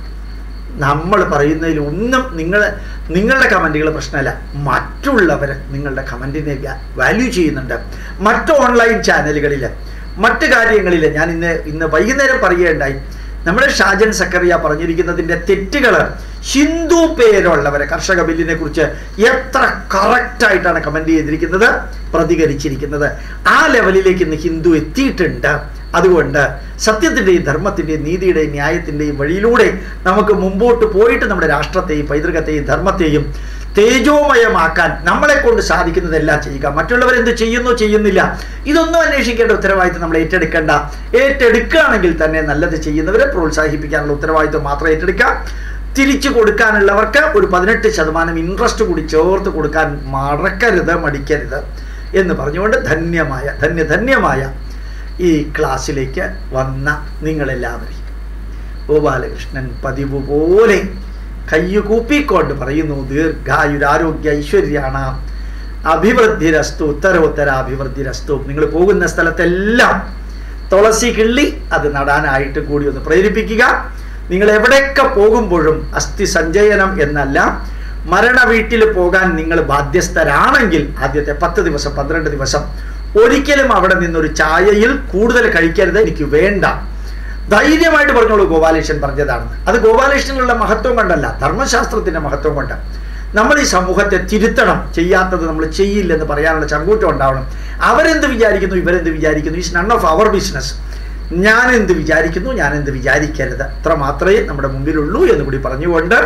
നമ്മൾ പറയുന്നതിൽ ഒന്നും നിങ്ങൾ നിങ്ങളുടെ കമൻറ്റുകൾ പ്രശ്നമല്ല മറ്റുള്ളവർ നിങ്ങളുടെ കമൻറ്റിനെ വാല്യൂ ചെയ്യുന്നുണ്ട് മറ്റ് ഓൺലൈൻ ചാനലുകളിൽ മറ്റ് കാര്യങ്ങളിൽ ഞാൻ ഇന്ന് ഇന്ന് വൈകുന്നേരം പറയുകയുണ്ടായി നമ്മുടെ ഷാജൻ സക്കറിയ പറഞ്ഞിരിക്കുന്നതിൻ്റെ തെറ്റുകൾ ഹിന്ദു പേരുള്ളവരെ കർഷക ബില്ലിനെ കുറിച്ച് എത്ര കറക്റ്റായിട്ടാണ് കമൻ്റ് ചെയ്തിരിക്കുന്നത് പ്രതികരിച്ചിരിക്കുന്നത് ആ ലെവലിലേക്ക് ഇന്ന് ഹിന്ദു എത്തിയിട്ടുണ്ട് അതുകൊണ്ട് സത്യത്തിൻ്റെയും ധർമ്മത്തിൻ്റെയും നീതിയുടെയും ന്യായത്തിൻ്റെയും വഴിയിലൂടെ നമുക്ക് മുമ്പോട്ട് പോയിട്ട് നമ്മുടെ രാഷ്ട്രത്തെയും പൈതൃകത്തെയും ധർമ്മത്തെയും തേജോമയമാക്കാൻ നമ്മളെ കൊണ്ട് സാധിക്കുന്നതെല്ലാം ചെയ്യുക മറ്റുള്ളവരെന്ത് ചെയ്യുന്നു ചെയ്യുന്നില്ല ഇതൊന്നും അന്വേഷിക്കേണ്ട ഉത്തരവാദിത്വം നമ്മൾ ഏറ്റെടുക്കേണ്ട ഏറ്റെടുക്കുകയാണെങ്കിൽ തന്നെ നല്ലത് ചെയ്യുന്നവരെ പ്രോത്സാഹിപ്പിക്കാനുള്ള ഉത്തരവാദിത്വം മാത്രം ഏറ്റെടുക്കുക തിരിച്ചു കൊടുക്കാനുള്ളവർക്ക് ഒരു പതിനെട്ട് ശതമാനം ഇൻട്രസ്റ്റ് കൂടി ചേർത്ത് കൊടുക്കാൻ മറക്കരുത് മടിക്കരുത് എന്ന് പറഞ്ഞുകൊണ്ട് ധന്യമായ ധന്യ ധന്യമായ ഈ ക്ലാസ്സിലേക്ക് വന്ന നിങ്ങളെല്ലാവരെയും ഗോപാലകൃഷ്ണൻ പതിവ് പോലെ കയ്യു കൂപ്പിക്കൊണ്ട് പറയുന്നു ദീർഘായുരാരോഗ്യ ഐശ്വര്യാണ് അഭിവൃദ്ധിരസ്തു ഉത്തരോത്തര അഭിവൃദ്ധിരസ്തു നിങ്ങൾ പോകുന്ന സ്ഥലത്തെല്ലാം തുളസി കിള്ളി അത് നടാനായിട്ട് കൂടി ഒന്ന് പ്രേരിപ്പിക്കുക നിങ്ങൾ എവിടെയൊക്കെ പോകുമ്പോഴും അസ്ഥി സഞ്ചയനം എന്നല്ല മരണ വീട്ടിൽ പോകാൻ നിങ്ങൾ ബാധ്യസ്ഥരാണെങ്കിൽ ആദ്യത്തെ പത്ത് ദിവസം പന്ത്രണ്ട് ദിവസം ഒരിക്കലും അവിടെ നിന്നൊരു ചായയിൽ കൂടുതൽ കഴിക്കരുത് എനിക്ക് വേണ്ട ധൈര്യമായിട്ട് പറഞ്ഞോളൂ ഗോപാലകൃഷ്ണൻ പറഞ്ഞതാണെന്ന് അത് ഗോപാലകൃഷ്ണനുള്ള മഹത്വം കൊണ്ടല്ല ധർമ്മശാസ്ത്രത്തിന്റെ മഹത്വം കൊണ്ട് നമ്മൾ ഈ സമൂഹത്തെ തിരുത്തണം ചെയ്യാത്തത് നമ്മൾ ചെയ്യില്ലെന്ന് പറയാനുള്ള ചങ്കൂറ്റം ഉണ്ടാവണം അവരെന്ത് വിചാരിക്കുന്നു ഇവരെന്ത് വിചാരിക്കുന്നു is none of our business ഞാൻ എന്ത് വിചാരിക്കുന്നു ഞാൻ എന്ത് വിചാരിക്കരുത് അത്ര മാത്രമേ നമ്മുടെ മുമ്പിലുള്ളൂ എന്ന് കൂടി പറഞ്ഞുകൊണ്ട്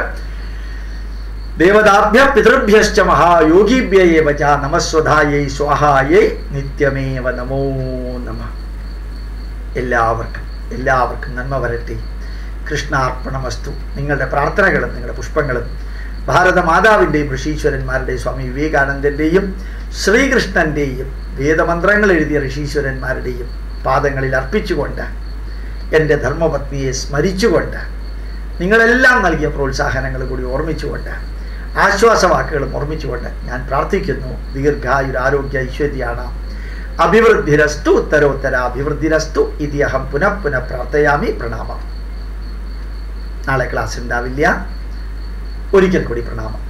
ദേവതാഭ്യ പിതൃഭ്യശ്ച മഹായോഗിഭ്യേവ ച നമസ്വധായൈ സ്വാഹായൈ നിത്യമേവ നമോ നമ എല്ലാവർക്കും എല്ലാവർക്കും നന്മ വരട്ടെ കൃഷ്ണാർപ്പണമസ്തു നിങ്ങളുടെ പ്രാർത്ഥനകളും നിങ്ങളുടെ പുഷ്പങ്ങളും ഭാരത മാതാവിൻ്റെയും ഋഷീശ്വരന്മാരുടെയും സ്വാമി വിവേകാനന്ദൻ്റെയും ശ്രീകൃഷ്ണൻ്റെയും വേദമന്ത്രങ്ങൾ എഴുതിയ ഋഷീശ്വരന്മാരുടെയും പാദങ്ങളിൽ അർപ്പിച്ചുകൊണ്ട് എൻ്റെ ധർമ്മപത്നിയെ സ്മരിച്ചുകൊണ്ട് നിങ്ങളെല്ലാം നൽകിയ പ്രോത്സാഹനങ്ങൾ കൂടി ഓർമ്മിച്ചുകൊണ്ട് ആശ്വാസവാക്കുകളും ഓർമ്മിച്ചുകൊണ്ട് ഞാൻ പ്രാർത്ഥിക്കുന്നു ദീർഘായുരാരോഗ്യ ഐശ്വര്യാണ് അഭിവൃദ്ധിരസ്തു ഉത്തരോത്തര അഭിവൃദ്ധിരസ്തു ഇതി അഹം പുനഃ പുനഃ പ്രാർത്ഥയാമി പ്രണാമം നാളെ ക്ലാസ് ഉണ്ടാവില്ല ഒരിക്കൽ കൂടി പ്രണാമം